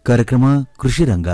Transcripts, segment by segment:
ಕಾರ್ಯಕ್ರಮ ಕೃಷಿ ರಂಗ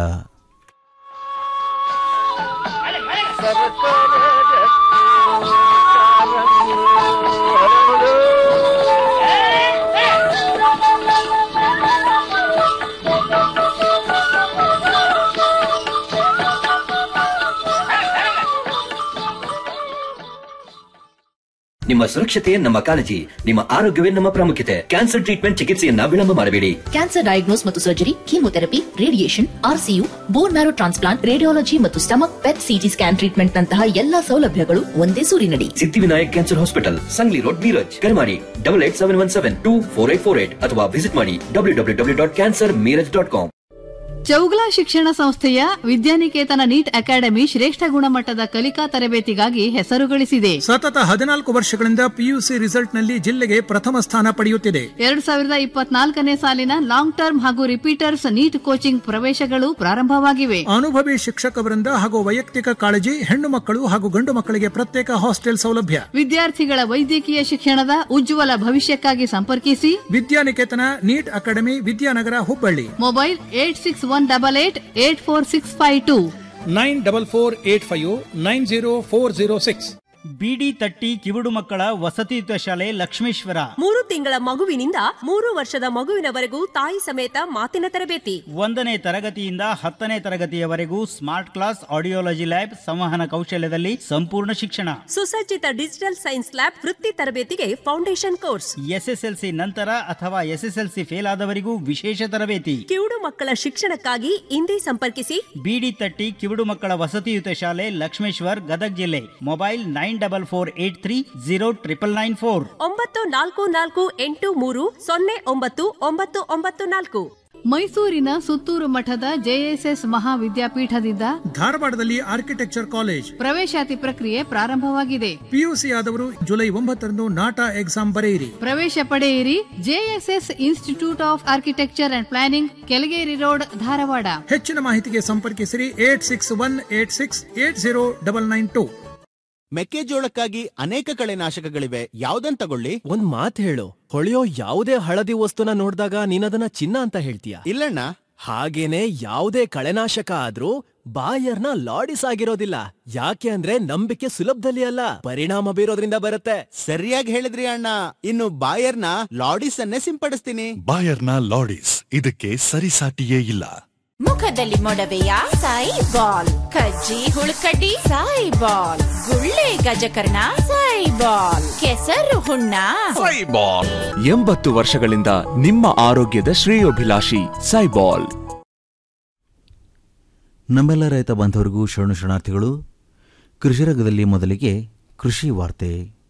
ನಿಮ್ಮ ಸುರಕ್ಷತೆ ನಮ್ಮ ಕಾಳಜಿ ನಿಮ್ಮ ಆರೋಗ್ಯವೇ ನಮ್ಮ ಪ್ರಾಮುಖ್ಯತೆ ಕ್ಯಾನ್ಸರ್ ಟ್ರೀಟ್ಮೆಂಟ್ ಚಿಕಿತ್ಸೆಯನ್ನ ವಿಳಂಬ ಮಾಡಬೇಡಿ ಕ್ಯಾನ್ಸರ್ ಡಯಾಗ್ನೋಸ್ ಮತ್ತು surgery chemotherapy radiation RCU bone marrow transplant radiology ಮತ್ತು stomach PET CT scan treatment ನಂತಹ ಎಲ್ಲಾ ಸೌಲಭ್ಯಗಳು ಒಂದೇ ಸೂರಿನಡಿ Siddhivinayak cancer hospital Sangli road Miraj ಕರೆ ಮಾಡಿ double eight seven one seven two four eight four eight ಅಥವಾ ವಿಸಿಟ್ ಮಾಡಿ W W W dot cancer Miraj dot com Chougala ಶಿಕ್ಷಣ ಸಂಸ್ಥೆಯ ವಿದ್ಯಾನಿಕೇತನ ನೀಟ್ ಅಕಾಡೆಮಿ ಶ್ರೇಷ್ಠ ಗುಣಮಟ್ಟದ ಕಲಿಕಾ ತರಬೇತಿಗಾಗಿ ಹೆಸರು ಗಳಿಸಿದೆ ಸತತ ಹದಿನಾಲ್ಕು ವರ್ಷಗಳಿಂದ ಪಿಯುಸಿ ರಿಸಲ್ಟ್ನಲ್ಲಿ ಜಿಲ್ಲೆಗೆ ಪ್ರಥಮ ಸ್ಥಾನ ಪಡೆಯುತ್ತಿದೆ ಎರಡ್ ಸಾವಿರದ ಇಪ್ಪತ್ನಾಲ್ಕನೇ ಸಾಲಿನ ಲಾಂಗ್ ಟರ್ಮ್ ಹಾಗೂ ರಿಪೀಟರ್ಸ್ ನೀಟ್ ಕೋಚಿಂಗ್ ಪ್ರವೇಶಗಳು ಪ್ರಾರಂಭವಾಗಿವೆ ಅನುಭವಿ ಶಿಕ್ಷಕವರಿಂದ ಹಾಗೂ ವೈಯಕ್ತಿಕ ಕಾಳಜಿ ಹೆಣ್ಣು ಮಕ್ಕಳು ಹಾಗೂ ಗಂಡು ಮಕ್ಕಳಿಗೆ ಪ್ರತ್ಯೇಕ ಹಾಸ್ಟೆಲ್ ಸೌಲಭ್ಯ ವಿದ್ಯಾರ್ಥಿಗಳ ವೈದ್ಯಕೀಯ ಶಿಕ್ಷಣದ ಉಜ್ವಲ ಭವಿಷ್ಯಕ್ಕಾಗಿ ಸಂಪರ್ಕಿಸಿ Vidyaniketan NEET academy Vidyanagar Hubballi mobile eight six one double eight eight four six five two nine double four eight five nine zero four zero six ಬಿಡಿ ತಟ್ಟಿ ಕಿವುಡು ಮಕ್ಕಳ ವಸತಿಯುತ ಶಾಲೆ ಲಕ್ಷ್ಮೇಶ್ವರ ಮೂರು ತಿಂಗಳ ಮಗುವಿನಿಂದ ಮೂರು ವರ್ಷದ ಮಗುವಿನವರೆಗೂ ತಾಯಿ ಸಮೇತ ಮಾತಿನ ತರಬೇತಿ ಒಂದನೇ ತರಗತಿಯಿಂದ ಹತ್ತನೇ ತರಗತಿಯವರೆಗೂ ಸ್ಮಾರ್ಟ್ ಕ್ಲಾಸ್ ಆಡಿಯೋಲಜಿ ಲ್ಯಾಬ್ ಸಂವಹನ ಕೌಶಲ್ಯದಲ್ಲಿ ಸಂಪೂರ್ಣ ಶಿಕ್ಷಣ ಸುಸಜ್ಜಿತ ಡಿಜಿಟಲ್ ಸೈನ್ಸ್ ಲ್ಯಾಬ್ ವೃತ್ತಿ ತರಬೇತಿಗೆ ಫೌಂಡೇಶನ್ ಕೋರ್ಸ್ ಎಸ್ಎಸ್ಎಲ್ಸಿ ನಂತರ ಅಥವಾ ಎಸ್ಎಸ್ಎಲ್ಸಿ ಫೇಲ್ ಆದವರಿಗೂ ವಿಶೇಷ ತರಬೇತಿ ಕಿವುಡು ಮಕ್ಕಳ ಶಿಕ್ಷಣಕ್ಕಾಗಿ ಇಂದೇ ಸಂಪರ್ಕಿಸಿ ಬಿಡಿ ತಟ್ಟಿ ಕಿವುಡು ಮಕ್ಕಳ ವಸತಿಯುತ ಶಾಲೆ ಲಕ್ಷ್ಮೇಶ್ವರ್ ಗದಗ್ ಜಿಲ್ಲೆ mobile nine double four eight three zero triple nine four ಒಂಬತ್ತು ನಾಲ್ಕು ನಾಲ್ಕು ಎಂಟು ಮೂರು ಸೊನ್ನೆ ಒಂಬತ್ತು ಒಂಬತ್ತು ಒಂಬತ್ತು ನಾಲ್ಕು ಮೈಸೂರಿನ ಸುತ್ತೂರು ಮಠದ ಜೆಎಸ್ಎಸ್ ಮಹಾವಿದ್ಯಾಪೀಠದಿಂದ ಧಾರವಾಡದಲ್ಲಿ ಆರ್ಕಿಟೆಕ್ಚರ್ ಕಾಲೇಜ್ ಪ್ರವೇಶಾತಿ ಪ್ರಕ್ರಿಯೆ ಪ್ರಾರಂಭವಾಗಿದೆ ಪಿಯುಸಿ ಆದವರು ಜುಲೈ ಒಂಬತ್ತರಂದು ನಾಟಾ ಎಕ್ಸಾಮ್ ಬರೆಯಿರಿ ಪ್ರವೇಶ ಪಡೆಯಿರಿ JSS institute of architecture and planning Kelageri road Dharwad ಹೆಚ್ಚಿನ ಮಾಹಿತಿಗೆ ಸಂಪರ್ಕಿಸಿರಿ eight six one eight six eight zero double nine two ಮೆಕ್ಕೆಜೋಳಕ್ಕಾಗಿ ಅನೇಕ ಕಳೆನಾಶಕಗಳಿವೆ ಯಾವ್ದನ್ ತಗೊಳ್ಳಿ ಒಂದ್ ಮಾತ್ ಹೇಳು ಹೊಳೆಯೋ ಯಾವುದೇ ಹಳದಿ ವಸ್ತುನ ನೋಡಿದಾಗ ನೀನದನ್ನ ಚಿನ್ನ ಅಂತ ಹೇಳ್ತೀಯ ಇಲ್ಲಣ್ಣ ಹಾಗೇನೆ ಯಾವುದೇ ಕಳೆನಾಶಕ ಆದ್ರೂ ಬಾಯರ್ನ ಲಾಡಿಸ್ ಆಗಿರೋದಿಲ್ಲ ಯಾಕೆ ಅಂದ್ರೆ ನಂಬಿಕೆ ಸುಲಭದಲ್ಲಿ ಅಲ್ಲ ಪರಿಣಾಮ ಬೀರೋದ್ರಿಂದ ಬರುತ್ತೆ ಸರಿಯಾಗಿ ಹೇಳಿದ್ರಿ ಅಣ್ಣ ಇನ್ನು ಬಾಯರ್ನ ಲಾಡಿಸ್ ಅನ್ನೇ ಸಿಂಪಡಿಸ್ತೀನಿ ಬಾಯರ್ನ ಲಾಡಿಸ್ ಇದಕ್ಕೆ ಸರಿಸಾಟಿಯೇ ಇಲ್ಲ ಮುಖದಲ್ಲಿ ಮೊಡವೆಯ ಸಾಯಿ ಬಾಲ್ ಕಜ್ಜಿ ಹುಳುಕಡ್ಡಿ ಸಾಯಿ ಬಾಲ್ ಗುಳ್ಳೆ ಗಜಕರ್ಣ ಸಾಯಿ ಬಾಲ್ ಕೆಸರು ಹುಣ್ಣ ಎಂಬತ್ತು ವರ್ಷಗಳಿಂದ ನಿಮ್ಮ ಆರೋಗ್ಯದ ಶ್ರೇಯೋಭಿಲಾಷಿ ಸೈಬಾಲ್ ನಮ್ಮೆಲ್ಲ ರೈತ ಬಾಂಧವರಿಗೂ ಶರಣು ಶರಣಾರ್ಥಿಗಳು ಕೃಷಿ ರಂಗದಲ್ಲಿ ಮೊದಲಿಗೆ ಕೃಷಿ ವಾರ್ತೆ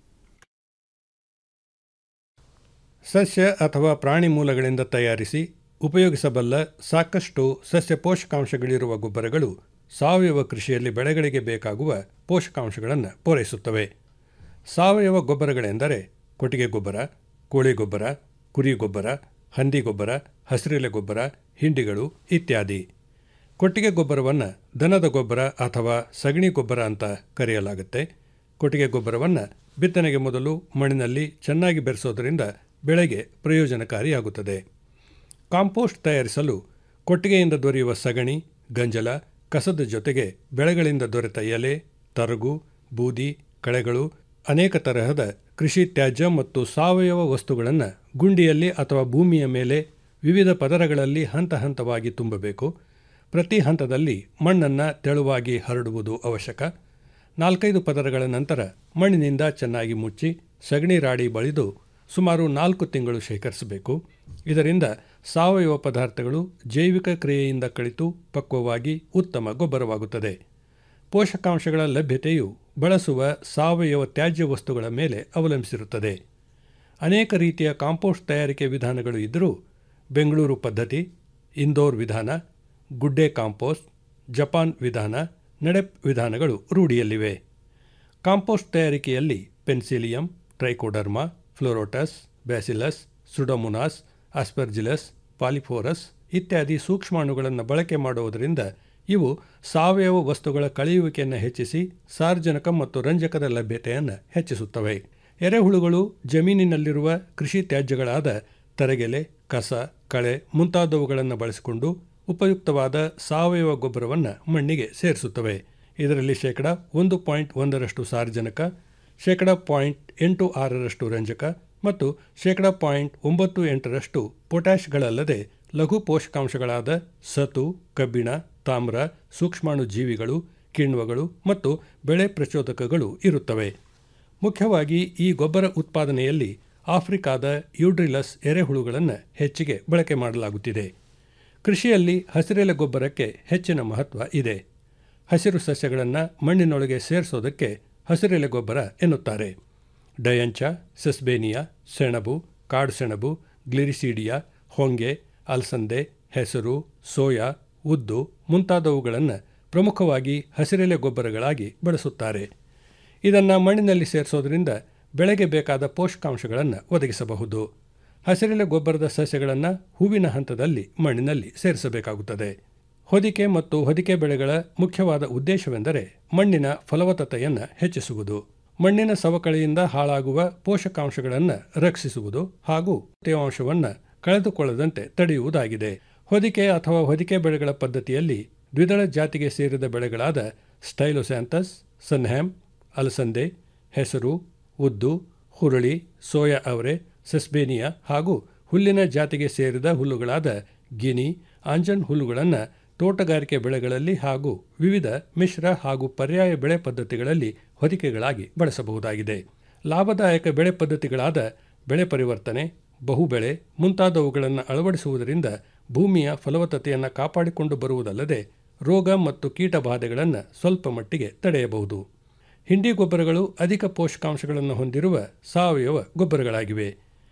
ಸಸ್ಯ ಅಥವಾ ಪ್ರಾಣಿ ಮೂಲಗಳಿಂದ ತಯಾರಿಸಿ ಉಪಯೋಗಿಸಬಲ್ಲ ಸಾಕಷ್ಟು ಸಸ್ಯ ಪೋಷಕಾಂಶಗಳಿರುವ ಗೊಬ್ಬರಗಳು ಸಾವಯವ ಕೃಷಿಯಲ್ಲಿ ಬೆಳೆಗಳಿಗೆ ಬೇಕಾಗುವ ಪೋಷಕಾಂಶಗಳನ್ನು ಪೂರೈಸುತ್ತವೆ ಸಾವಯವ ಗೊಬ್ಬರಗಳೆಂದರೆ ಕೊಟ್ಟಿಗೆ ಗೊಬ್ಬರ ಕೋಳಿ ಗೊಬ್ಬರ ಕುರಿ ಗೊಬ್ಬರ ಹಂದಿ ಗೊಬ್ಬರ ಹಸಿರೆಲೆ ಗೊಬ್ಬರ ಹಿಂಡಿಗಳು ಇತ್ಯಾದಿ ಕೊಟ್ಟಿಗೆ ಗೊಬ್ಬರವನ್ನು ದನದ ಗೊಬ್ಬರ ಅಥವಾ ಸಗಣಿ ಗೊಬ್ಬರ ಅಂತ ಕರೆಯಲಾಗುತ್ತೆ ಕೊಟ್ಟಿಗೆ ಗೊಬ್ಬರವನ್ನು ಬಿತ್ತನೆಗೆ ಮೊದಲು ಮಣ್ಣಿನಲ್ಲಿ ಚೆನ್ನಾಗಿ ಬೆರೆಸೋದರಿಂದ ಬೆಳೆಗೆ ಪ್ರಯೋಜನಕಾರಿಯಾಗುತ್ತದೆ ಕಾಂಪೋಸ್ಟ್ ತಯಾರಿಸಲು ಕೊಟ್ಟಿಗೆಯಿಂದ ದೊರೆಯುವ ಸಗಣಿ ಗಂಜಲ ಕಸದ ಜೊತೆಗೆ ಬೆಳೆಗಳಿಂದ ದೊರೆತ ಎಲೆ ತರಗು ಬೂದಿ ಕಳೆಗಳು ಅನೇಕ ತರಹದ ಕೃಷಿ ತ್ಯಾಜ್ಯ ಮತ್ತು ಸಾವಯವ ವಸ್ತುಗಳನ್ನು ಗುಂಡಿಯಲ್ಲಿ ಅಥವಾ ಭೂಮಿಯ ಮೇಲೆ ವಿವಿಧ ಪದರಗಳಲ್ಲಿ ಹಂತ ಹಂತವಾಗಿ ತುಂಬಬೇಕು ಪ್ರತಿ ಹಂತದಲ್ಲಿ ಮಣ್ಣನ್ನು ತೆಳುವಾಗಿ ಹರಡುವುದು ಅವಶ್ಯಕ ನಾಲ್ಕೈದು ಪದರಗಳ ನಂತರ ಮಣ್ಣಿನಿಂದ ಚೆನ್ನಾಗಿ ಮುಚ್ಚಿ ಸಗಣಿ ರಾಡಿ ಬಳಿದು ಸುಮಾರು ನಾಲ್ಕು ತಿಂಗಳು ಶೇಖರಿಸಬೇಕು ಇದರಿಂದ ಸಾವಯವ ಪದಾರ್ಥಗಳು ಜೈವಿಕ ಕ್ರಿಯೆಯಿಂದ ಕಳಿತು ಪಕ್ವವಾಗಿ ಉತ್ತಮ ಗೊಬ್ಬರವಾಗುತ್ತದೆ ಪೋಷಕಾಂಶಗಳ ಲಭ್ಯತೆಯು ಬಳಸುವ ಸಾವಯವ ತ್ಯಾಜ್ಯ ವಸ್ತುಗಳ ಮೇಲೆ ಅವಲಂಬಿಸಿರುತ್ತದೆ ಅನೇಕ ರೀತಿಯ ಕಾಂಪೋಸ್ಟ್ ತಯಾರಿಕೆ ವಿಧಾನಗಳು ಇದ್ದರೂ ಬೆಂಗಳೂರು ಪದ್ಧತಿ ಇಂದೋರ್ ವಿಧಾನ ಗುಡ್ಡೆ ಕಾಂಪೋಸ್ಟ್ ಜಪಾನ್ ವಿಧಾನ ನಡೆಪ್ ವಿಧಾನಗಳು ರೂಢಿಯಲ್ಲಿವೆ ಕಾಂಪೋಸ್ಟ್ ತಯಾರಿಕೆಯಲ್ಲಿ penicillium trichoderma pleurotus bacillus pseudomonas aspergillus polyporus ಇತ್ಯಾದಿ ಸೂಕ್ಷ್ಮಾಣುಗಳನ್ನು ಬಳಕೆ ಮಾಡುವುದರಿಂದ ಇವು ಸಾವಯವ ವಸ್ತುಗಳ ಕಳೆಯುವಿಕೆಯನ್ನು ಹೆಚ್ಚಿಸಿ ಸಾರ್ವಜನಿಕ ಮತ್ತು ರಂಜಕದ ಲಭ್ಯತೆಯನ್ನು ಹೆಚ್ಚಿಸುತ್ತವೆ ಎರೆಹುಳುಗಳು ಜಮೀನಿನಲ್ಲಿರುವ ಕೃಷಿ ತ್ಯಾಜ್ಯಗಳಾದ ತರಗೆಲೆ ಕಸ ಕಳೆ ಮುಂತಾದವುಗಳನ್ನು ಬಳಸಿಕೊಂಡು ಉಪಯುಕ್ತವಾದ ಸಾವಯವ ಗೊಬ್ಬರವನ್ನು ಮಣ್ಣಿಗೆ ಸೇರಿಸುತ್ತವೆ ಇದರಲ್ಲಿ ಶೇಕಡ ಒಂದು ಪಾಯಿಂಟ್ ಒಂದರಷ್ಟು ಸಾರಜನಕ ಶೇಕಡ ಪಾಯಿಂಟ್ ಎಂಟು ಆರರಷ್ಟು ರಂಜಕ ಮತ್ತು ಶೇಕಡ ಪಾಯಿಂಟ್ ಒಂಬತ್ತು ಎಂಟರಷ್ಟು ಪೊಟ್ಯಾಷ್ಗಳಲ್ಲದೆ ಲಘು ಪೋಷಕಾಂಶಗಳಾದ ಸತು ಕಬ್ಬಿಣ ತಾಮ್ರ ಸೂಕ್ಷ್ಮಾಣು ಜೀವಿಗಳು ಕಿಣ್ವಗಳು ಮತ್ತು ಬೆಳೆ ಪ್ರಚೋದಕಗಳು ಇರುತ್ತವೆ ಮುಖ್ಯವಾಗಿ ಈ ಗೊಬ್ಬರ ಉತ್ಪಾದನೆಯಲ್ಲಿ ಆಫ್ರಿಕಾದ ಯೂಡ್ರಿಲಸ್ ಎರೆಹುಳುಗಳನ್ನು ಹೆಚ್ಚಿಗೆ ಬಳಕೆ ಮಾಡಲಾಗುತ್ತಿದೆ ಕೃಷಿಯಲ್ಲಿ ಹಸಿರೆಲೆ ಗೊಬ್ಬರಕ್ಕೆ ಹೆಚ್ಚಿನ ಮಹತ್ವ ಇದೆ ಹಸಿರು ಸಸ್ಯಗಳನ್ನು ಮಣ್ಣಿನೊಳಗೆ ಸೇರಿಸೋದಕ್ಕೆ ಹಸಿರೆಲೆ ಗೊಬ್ಬರ ಎನ್ನುತ್ತಾರೆ ಡಯಂಚ ಸೆಸ್ಬೇನಿಯಾ ಸೆಣಬು ಕಾಡು ಸೆಣಬು ಗ್ಲಿರಿಸೀಡಿಯಾ ಹೊಂಗೆ ಅಲಸಂದೆ ಹೆಸರು ಸೋಯಾ ಉದ್ದು ಮುಂತಾದವುಗಳನ್ನು ಪ್ರಮುಖವಾಗಿ ಹಸಿರೆಲೆ ಗೊಬ್ಬರಗಳಾಗಿ ಬಳಸುತ್ತಾರೆ ಇದನ್ನು ಮಣ್ಣಿನಲ್ಲಿ ಸೇರಿಸೋದ್ರಿಂದ ಬೆಳೆಗೆ ಬೇಕಾದ ಪೋಷಕಾಂಶಗಳನ್ನು ಒದಗಿಸಬಹುದು ಹಸಿರೆಲೆ ಗೊಬ್ಬರದ ಸಸ್ಯಗಳನ್ನು ಹೂವಿನ ಹಂತದಲ್ಲಿ ಮಣ್ಣಿನಲ್ಲಿ ಸೇರಿಸಬೇಕಾಗುತ್ತದೆ ಹೊದಿಕೆ ಮತ್ತು ಹೊದಿಕೆ ಬೆಳೆಗಳ ಮುಖ್ಯವಾದ ಉದ್ದೇಶವೆಂದರೆ ಮಣ್ಣಿನ ಫಲವತ್ತತೆಯನ್ನು ಹೆಚ್ಚಿಸುವುದು ಮಣ್ಣಿನ ಸವಕಳಿಯಿಂದ ಹಾಳಾಗುವ ಪೋಷಕಾಂಶಗಳನ್ನು ರಕ್ಷಿಸುವುದು ಹಾಗೂ ತೇವಾಂಶವನ್ನು ಕಳೆದುಕೊಳ್ಳದಂತೆ ತಡೆಯುವುದಾಗಿದೆ ಹೊದಿಕೆ ಅಥವಾ ಹೊದಿಕೆ ಬೆಳೆಗಳ ಪದ್ಧತಿಯಲ್ಲಿ ದ್ವಿದಳ ಜಾತಿಗೆ ಸೇರಿದ ಬೆಳೆಗಳಾದ ಸ್ಟೈಲೋಸ್ಯಾಂಥಸ್ ಸನ್ಹ್ಯಾಮ್ ಅಲಸಂದೆ ಹೆಸರು ಉದ್ದು ಹುರುಳಿ ಸೋಯಾ ಅವರೆ ಸೆಸ್ಬೇನಿಯಾ ಹಾಗೂ ಹುಲ್ಲಿನ ಜಾತಿಗೆ ಸೇರಿದ ಹುಲ್ಲುಗಳಾದ ಗಿನಿ ಆಂಜನ್ ಹುಲ್ಲುಗಳನ್ನು ತೋಟಗಾರಿಕೆ ಬೆಳೆಗಳಲ್ಲಿ ಹಾಗೂ ವಿವಿಧ ಮಿಶ್ರ ಹಾಗೂ ಪರ್ಯಾಯ ಬೆಳೆ ಪದ್ಧತಿಗಳಲ್ಲಿ ಹೊದಿಕೆಗಳಾಗಿ ಬಳಸಬಹುದಾಗಿದೆ ಲಾಭದಾಯಕ ಬೆಳೆ ಪದ್ಧತಿಗಳಾದ ಬೆಳೆ ಪರಿವರ್ತನೆ ಬಹುಬೆಳೆ ಮುಂತಾದವುಗಳನ್ನು ಅಳವಡಿಸುವುದರಿಂದ ಭೂಮಿಯ ಫಲವತ್ತತೆಯನ್ನು ಕಾಪಾಡಿಕೊಂಡು ಬರುವುದಲ್ಲದೆ ರೋಗ ಮತ್ತು ಕೀಟ ಬಾಧೆಗಳನ್ನು ಸ್ವಲ್ಪ ಮಟ್ಟಿಗೆ ತಡೆಯಬಹುದು ಹಿಂಡಿ ಗೊಬ್ಬರಗಳು ಅಧಿಕ ಪೋಷಕಾಂಶಗಳನ್ನು ಹೊಂದಿರುವ ಸಾವಯವ ಗೊಬ್ಬರಗಳಾಗಿವೆ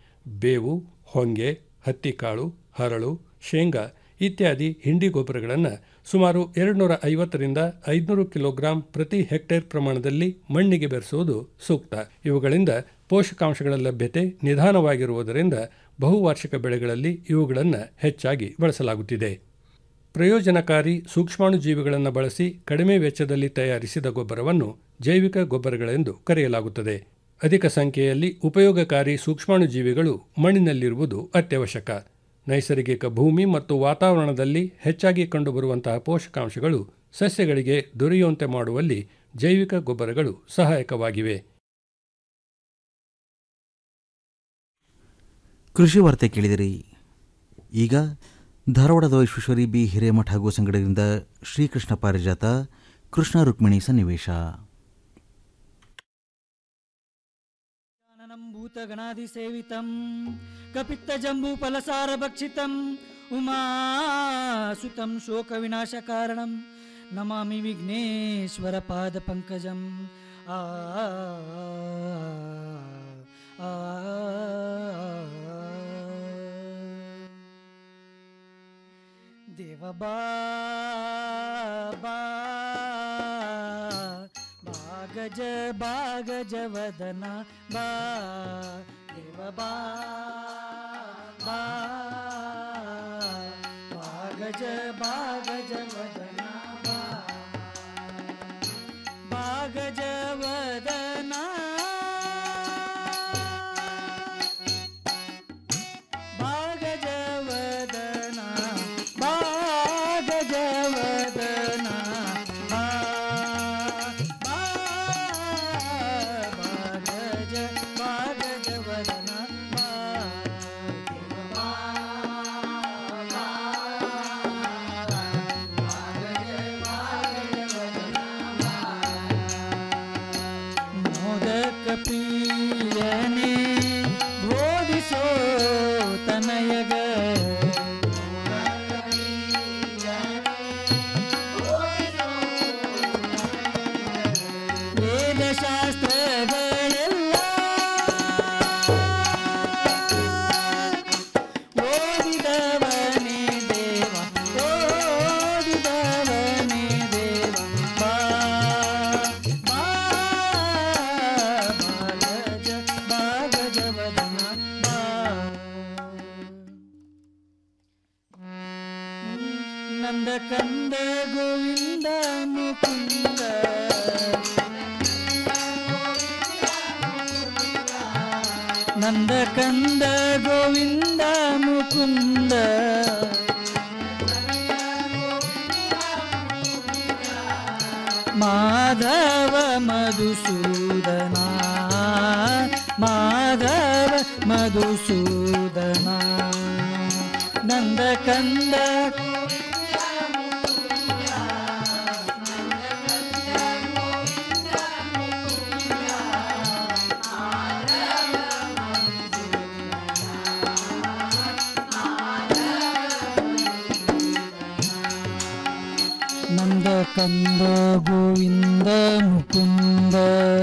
ಬೇವು ಹೊಂಗೆ ಹತ್ತಿಕಾಳು ಹರಳು ಶೇಂಗಾ ಇತ್ಯಾದಿ ಹಿಂಡಿ ಗೊಬ್ಬರಗಳನ್ನು ಸುಮಾರು ಎರಡುನೂರ ಐವತ್ತರಿಂದ ಐದುನೂರು ಕಿಲೋಗ್ರಾಂ ಪ್ರತಿ ಹೆಕ್ಟೇರ್ ಪ್ರಮಾಣದಲ್ಲಿ ಮಣ್ಣಿಗೆ ಬೆರೆಸುವುದು ಸೂಕ್ತ ಇವುಗಳಿಂದ ಪೋಷಕಾಂಶಗಳ ಲಭ್ಯತೆ ನಿಧಾನವಾಗಿರುವುದರಿಂದ ಬಹುವಾರ್ಷಿಕ ಬೆಳೆಗಳಲ್ಲಿ ಇವುಗಳನ್ನು ಹೆಚ್ಚಾಗಿ ಬಳಸಲಾಗುತ್ತಿದೆ ಪ್ರಯೋಜನಕಾರಿ ಸೂಕ್ಷ್ಮಾಣುಜೀವಿಗಳನ್ನು ಬಳಸಿ ಕಡಿಮೆ ವೆಚ್ಚದಲ್ಲಿ ತಯಾರಿಸಿದ ಗೊಬ್ಬರವನ್ನು ಜೈವಿಕ ಗೊಬ್ಬರಗಳೆಂದು ಕರೆಯಲಾಗುತ್ತದೆ ಅಧಿಕ ಸಂಖ್ಯೆಯಲ್ಲಿ ಉಪಯೋಗಕಾರಿ ಸೂಕ್ಷ್ಮಾಣುಜೀವಿಗಳು ಮಣ್ಣಿನಲ್ಲಿರುವುದು ಅತ್ಯವಶ್ಯಕ ನೈಸರ್ಗಿಕ ಭೂಮಿ ಮತ್ತು ವಾತಾವರಣದಲ್ಲಿ ಹೆಚ್ಚಾಗಿ ಕಂಡುಬರುವಂತಹ ಪೋಷಕಾಂಶಗಳು ಸಸ್ಯಗಳಿಗೆ ದೊರೆಯುವಂತೆ ಮಾಡುವಲ್ಲಿ ಜೈವಿಕ ಗೊಬ್ಬರಗಳು ಸಹಾಯಕವಾಗಿವೆ ಕೃಷಿ ವಾರ್ತೆ ಕೇಳಿದಿರಿ ಈಗ ಧಾರವಾಡದ ವಿಶ್ವೇಶ್ವರಿ ಬಿ ಹಿರೇಮಠ ಹಾಗೂ ಸಂಘಟನೆಯಿಂದ ಶ್ರೀಕೃಷ್ಣ ಪಾರಿಜಾತ ಕೃಷ್ಣ ರುಕ್ಮಿಣಿ ಸನ್ನಿವೇಶ ಭೂತಗಣಾಧಿಸೇವಿತಂ ಕಪಿತ್ತಜಂಬೂಫಲಸಾರಭಕ್ಷಿತಂ ಉಮಾಸುತಂ ಶೋಕವಿನಾಶಕಾರಣಂ ನಮಾಮಿ ವಿಘ್ನೇಶ್ವರ ಪಾದಪಂಕಜಂ ಆ ಆ, ದೇವ ಬಾ ಬಾ ಬಾಗಜ ಬಾಗಜ ವದನ ಬಾ ದೇವ ಬಾ ಬಾ ಬಾಗಜ ಬಾಗಜ ವದನ ಬಾ ಬಾಗಜ ವದನ ಬಾಗಜ ವದನ ಬಾಗಜ ವದನ ಬಾ ಬಾ ಬಾಗಜ ಬಾಗಜ ವದನ ಬಾ ದೇವ ಬಾ ಬಾ ಬಾಗಜ ಬಾಗಜ ವದನ ಬಾ ಮೋದಕ ಪ್ರಿಯನೇ ಬೋಧಿಸೋ ತನಯಗ ವೇದಶಾಸ್ತ್ರಗಳೆಲ್ಲ ಓದಿದವನೇ ದೇವ ಓದಿದವನೇ ದೇವ ಬಾ ಬಾ ಬಾಗಜ ಬಾಗಜ ವದನ ಬಾ ನಂದ ಕಂದ ಗೋವಿಂದ ಮುಕುಂದ ನಂದ ಕಂದ ಗೋವಿಂದ ಮುಕುಂದ ಮಾಧವ ಮಧುಸೂದನ ಮಾಧವ ಮಧುಸೂದನ ನಂದ ಕಂದ ನಂದ ಕಂದ ಗೋವಿಂದ ಮುಕುಂದ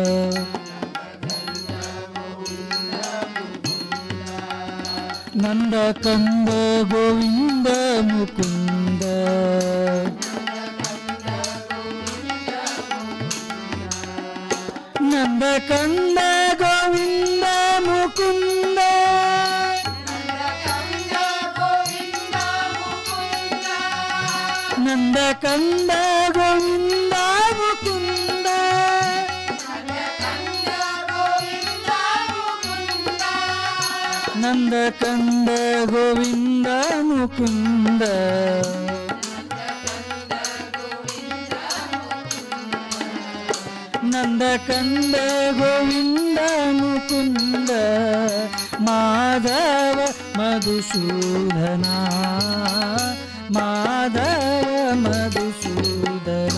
ನಂದ ಕಂದ ಗೋವಿಂದ ಮುಕುಂದ ನಂದ ಕಂದ ಗೋವಿಂದ ಮುಕುಂದ ನಂದ ಕಂದ ಗೋವಿಂದ ಮುಕುಂದ ನಂದ ಕಂದ ಗೋವಿಂದ ಮುಕುಂದ ನಂದ ಕಂದ ಗೋವಿಂದ ಮುಕುಂದ ಮಾಧವ ಮಧುಸೂದನ ಮಾಧವ ಮಧುಸೂದನ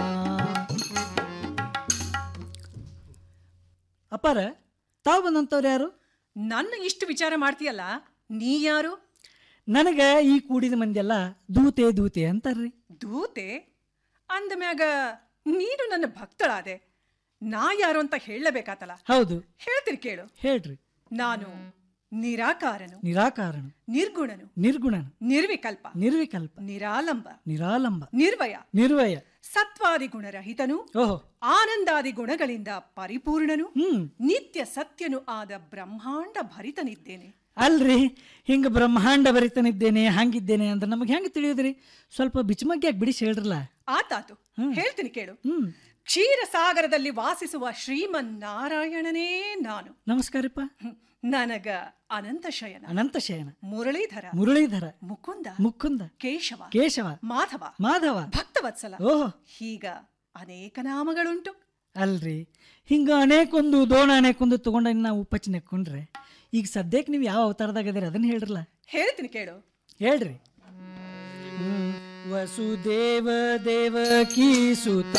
ಅಪ್ಪಾರ ತಾವು ಬಂದಂಥವ್ರು ಯಾರು ನನ್ನ ಇಷ್ಟು ವಿಚಾರ ಮಾಡ್ತೀಯಲ್ಲ ನೀ ಯಾರು ನನಗ ಈ ಕೂಡಿದ ಮಂದಿಯೆಲ್ಲ ದೂತೆ ದೂತೆ ಅಂತಾರ್ರಿ ದೂತೆ ಅಂದ ಮ್ಯಾಗ ನೀನು ನನ್ನ ಭಕ್ತಳಾದೆ ನಾ ಯಾರು ಅಂತ ಹೇಳಲೇಬೇಕಾತಲ್ಲ ಹೌದು ಹೇಳ್ತೀನಿ ಕೇಳು ಹೇಳ್ರಿ ನಾನು ನಿರಾಕಾರನು ನಿರಾಕಾರನು ನಿರ್ಗುಣನು ನಿರ್ಗುಣನು ನಿರ್ವಿಕಲ್ಪ ನಿರ್ವಿಕಲ್ಪ ನಿರಾಲಂಬ ನಿರಾಲಂಬ ನಿರ್ವಯ ನಿರ್ವಯ ಸತ್ವಾದಿ ಗುಣರಹಿತನು ಓಹೋ ಆನಂದಾದಿ ಗುಣಗಳಿಂದ ಪರಿಪೂರ್ಣನು ಹ್ಮ್ ನಿತ್ಯ ಸತ್ಯನು ಆದ ಬ್ರಹ್ಮಾಂಡ ಭರಿತನಿದ್ದೇನೆ ಅಲ್ರಿ ಹಿಂಗ ಬ್ರಹ್ಮಾಂಡ ಬರಿತಾನಿದ್ದೇನೆ ಹಂಗಿದ್ದೇನೆ ಅಂತ ನಮಗೆ ಹೆಂಗೆ ತಿಳಿಯೋದ್ರಿ ಸ್ವಲ್ಪ ಬಿಚ್ಚಮಗ್ಗಿಯಾಗಿ ಬಿಡಿಸಿ ಹೇಳ್ರಲ್ಲ ಆತಾತು ಹೇಳ್ತೀನಿ ಕೇಳು ಹ್ಮ್ ಕ್ಷೀರ ಸಾಗರದಲ್ಲಿ ವಾಸಿಸುವ ಶ್ರೀಮನ್ನಾರಾಯಣನೇ ನಾನು ನಮಸ್ಕಾರಪ್ಪ ನನಗ ಅನಂತ ಶಯನ ಅನಂತ ಶಯನ ಮುರಳೀಧರ ಮುರಳೀಧರ ಮುಕುಂದ ಮುಕುಂದ ಕೇಶವ ಕೇಶವ ಮಾಧವ ಮಾಧವ ಭಕ್ತವತ್ಸಲ ಓಹೋ ಹೀಗ ಅನೇಕ ನಾಮಗಳುಂಟು ಅಲ್ರಿ ಹಿಂಗ ಅನೇಕೊಂದು ದೋಣ ಅನೇಕೊಂದು ತಗೊಂಡ ನಾವು ಉಪ್ಪಚ್ಚಿ ನೆಕ್ಕೊಂಡ್ರೆ ಈಗ ಸದ್ಯಕ್ಕೆ ನೀವು ಯಾವ ಅವತಾರದಾಗ ಅದೀರಿ ಅದನ್ನ ಹೇಳ್ರಲ್ಲ ಹೇಳ್ತೀನಿ ಕೇಳು ಹೇಳ್ರಿ ವಸುದೇವ ದೇವಕಿ ಸುತ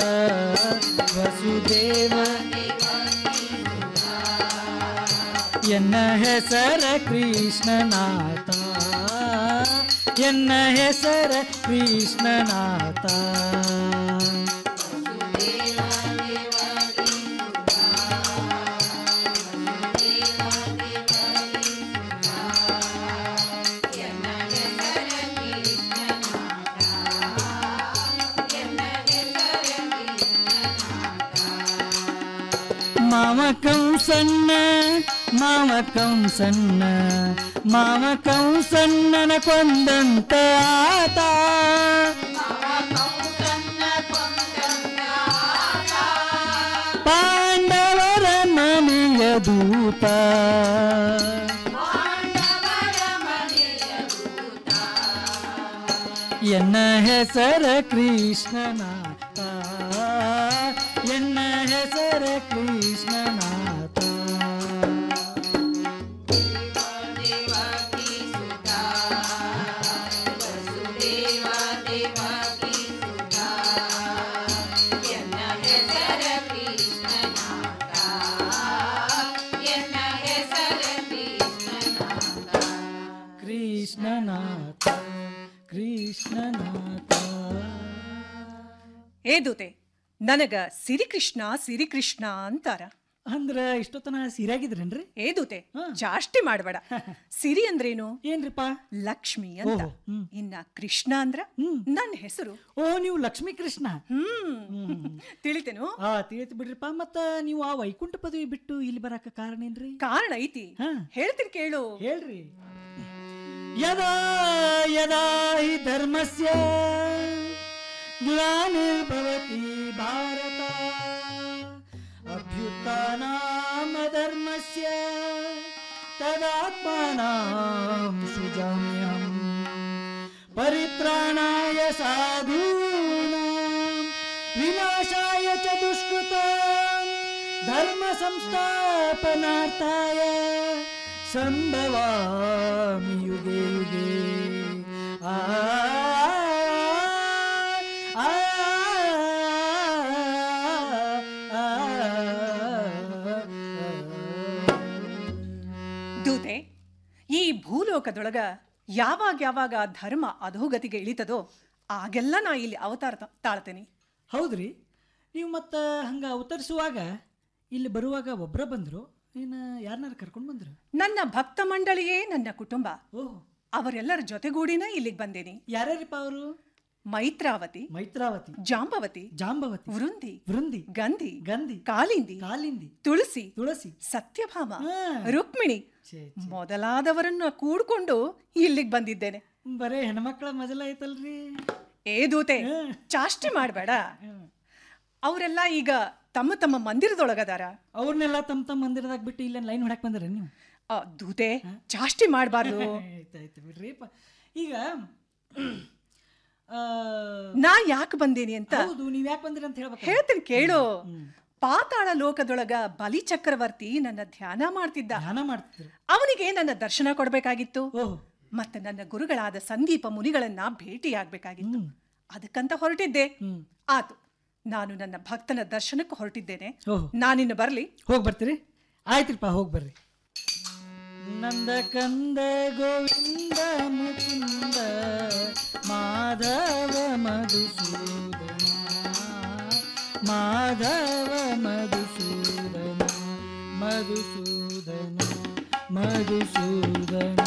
ವಸುದೇವ ಎನ್ನ ಹೆಸರ ಕೃಷ್ಣನಾಥ ಎನ್ನ ಹೆಸರ ಕೃಷ್ಣನಾಥ ಮಾವ ಕಂಸನ್ನ ಮಾವ ಕಂಸನ್ನ ಮಾವ ಕಂಸನ್ನನ ಕೊಂದಂತ ಆತ ಪಾಂಡವರ ಮನೆಯ ದೂತ ಎನ್ನ ಹೆಸರ ಕೃಷ್ಣನಾಥ ಎನ್ನ ಹೆಸರ ಕೃಷ್ಣನಾಥ ಕೃಷ್ಣನಾಥ ಕೃಷ್ಣನಾಥ ಏ ದೂತೆ ನನಗ ಸಿರಿಕೃಷ್ಣ ಸಿರಿಕೃಷ್ಣ ಅಂತಾರ ಅಂದ್ರ ಇಷ್ಟೊತ್ತನ ಸಿರಿಯಾಗಿದ್ರೇನ್ರಿ ಏ ದೂತೆ ಜಾಸ್ತಿ ಮಾಡಬೇಡ ಸಿರಿ ಅಂದ್ರೇನು ಏನ್ರಿಪ್ಪ ಲಕ್ಷ್ಮಿ ಅಂತ ಓಹೋ, ಹ್ಮ್. ಇನ್ನ ಕೃಷ್ಣ ಅಂದ್ರ ನನ್ನ ಹೆಸರು ಓ ನೀವು ಲಕ್ಷ್ಮೀ ಕೃಷ್ಣ ಹ್ಮ್ ತಿಳಿತೇನು ಆ ತಿಳಿತು ಬಿಡ್ರಿಪ್ಪ ಮತ್ತ ನೀವು ಆ ವೈಕುಂಠ ಪದವಿ ಬಿಟ್ಟು ಇಲ್ಲಿ ಬರಾಕ ಕಾರಣ ಏನ್ರಿ ಕಾರಣ ಐತಿ ಹೇಳ್ತೀನಿ ಕೇಳು ಹೇಳ್ರಿ ಯದಾ ಯದಾ ಹಿ ಧರ್ಮಸ್ಯ ಗ್ಲಾನಿರ್ಭವತಿ ಭಾರತ ಅಭ್ಯುತ್ಥಾನಾಮ ಧರ್ಮಸ್ಯ ತದಾತ್ಮಾನಾಂ ಸೃಜಾಮ್ಯಹಂ ಪರಿತ್ರಾಣಾಯ ಸಾಧೂನಾಂ ವಿನಾಶಾಯ ಚ ದುಷ್ಕೃತ ಧರ್ಮ ಸಂಸ್ಥಾಪನಾರ್ಥಾಯ ಸಂಭವಾಮಿ ಯುಗೆ ಯುಗೆ ಆ ಆ, ಆ, ದೂತೆ ಈ ಭೂಲೋಕದೊಳಗ ಯಾವಾಗ ಯಾವಾಗ ಧರ್ಮ ಅಧೋಗತಿಗೆ ಇಳಿತದೋ ಆಗೆಲ್ಲ ನಾ ಇಲ್ಲಿ ಅವತಾರ ತ- ತಾಳ್ತೇನೆ ಹೌದ್ರಿ ನೀವು ಮತ್ತೆ ಹಂಗೆ ಅವತರಿಸುವಾಗ ಇಲ್ಲಿ ಬರುವಾಗ ಒಬ್ಬರ ಬಂದರು ಏನು ಯಾರನ್ನಾರು ಕರ್ಕೊಂಡು ಬಂದರು ನನ್ನ ಭಕ್ತ ಮಂಡಳಿಯೇ ನನ್ನ ಕುಟುಂಬ ಓಹ್ ಅವರೆಲ್ಲರ ಜೊತೆಗೂಡಿನ ಇಲ್ಲಿಗೆ ಬಂದೇನಿ ಯಾರ್ಯಾರಿಪ್ಪ ಅವರು ಮೈತ್ರಾವತಿ ಮೈತ್ರಾವತಿ ಜಾಂಬವತಿ ಜಾಂಬವತಿ ವೃಂದಿ ವೃಂದಿ ಗಂಧಿ ಗಂಧಿ ಕಾಲಿಂದಿ ಕಾಲಿಂದಿ ತುಳಸಿ ತುಳಸಿ ಸತ್ಯಭಾಮ ಹಾ. ರುಕ್ಮಿಣಿ ಛೇ, ಮೊದಲಾದವರನ್ನ ಕೂಡ್ಕೊಂಡು ಇಲ್ಲಿಗೆ ಬಂದಿದ್ದೇನೆ ಬರೇ ಹೆಣ್ಮಕ್ಳ ಮಜಲ ಐತಲ್ರಿ ಏ ದೂತೆ ಚಾಷ್ಟಿ ಮಾಡಬೇಡ ಅವರೆಲ್ಲ ಈಗ ತಮ್ಮ ತಮ್ಮ ಮಂದಿರದೊಳಗದಾರ ಅವ್ರನ್ನೆಲ್ಲ ತಮ್ಮ ತಮ್ಮ ಮಂದಿರದಾಗ ಬಿಟ್ಟು ಇಲ್ಲೇ ಲೈನ್ ಹೊಡಕ್ ಬಂದ್ರಿ ನೀವು ಆ, ದೂತೆ ಚಾಷ್ಟಿ ಮಾಡಬಾರ್ದು ಆಯ್ತಾಯ್ತು ಬಿಡ್ರಿಪ್ಪ ಈಗ ಆ, ನಾ ಯಾಕೆ ಬಂದೇನಿ ಅಂತ ಹೌದು ನೀವ್ ಯಾಕೆ ಬಂದಿರಿ ಅಂತ ಹೇಳ್ಬೇಕು ಹೇಳ್ತೀನಿ ಕೇಳು ಪಾತಾಳ ಲೋಕದೊಳಗ ಬಲಿ ಚಕ್ರವರ್ತಿ ನನ್ನ ಧ್ಯಾನ ಮಾಡ್ತಿದ್ದ ಧ್ಯಾನ ಮಾಡ್ತಿದ್ರು ಅವನಿಗೆ ನನ್ನ ದರ್ಶನ ಕೊಡಬೇಕಾಗಿತ್ತು ಓಹ್ ಮತ್ತೆ ನನ್ನ ಗುರುಗಳಾದ ಸಂದೀಪ ಮುನಿಗಳನ್ನ ಭೇಟಿಯಾಗಬೇಕಾಗಿತ್ತು ಅದಕ್ಕಂತ ಹೊರಟಿದ್ದೆ ಆತು ನಾನು ನನ್ನ ಭಕ್ತನ ದರ್ಶನಕ್ಕೆ ಹೊರಟಿದ್ದೇನೆ ಓಹ್ ನಾನಿನ್ನು ಬರ್ಲಿ ಹೋಗಿ ಬರ್ತೀರಿ ಆಯ್ತ್ರಿಪ್ಪ ಹೋಗಿ ಬರ್ರಿ ನಂದ ಕಂದ ಗೋವಿಂದ ಮುಕುಂದ ಮಾಧವ ಮಧುಸೂದನ ಮಾಧವ ಮಧುಸೂದನ ಮಧುಸೂದನ ಮಧುಸೂದನ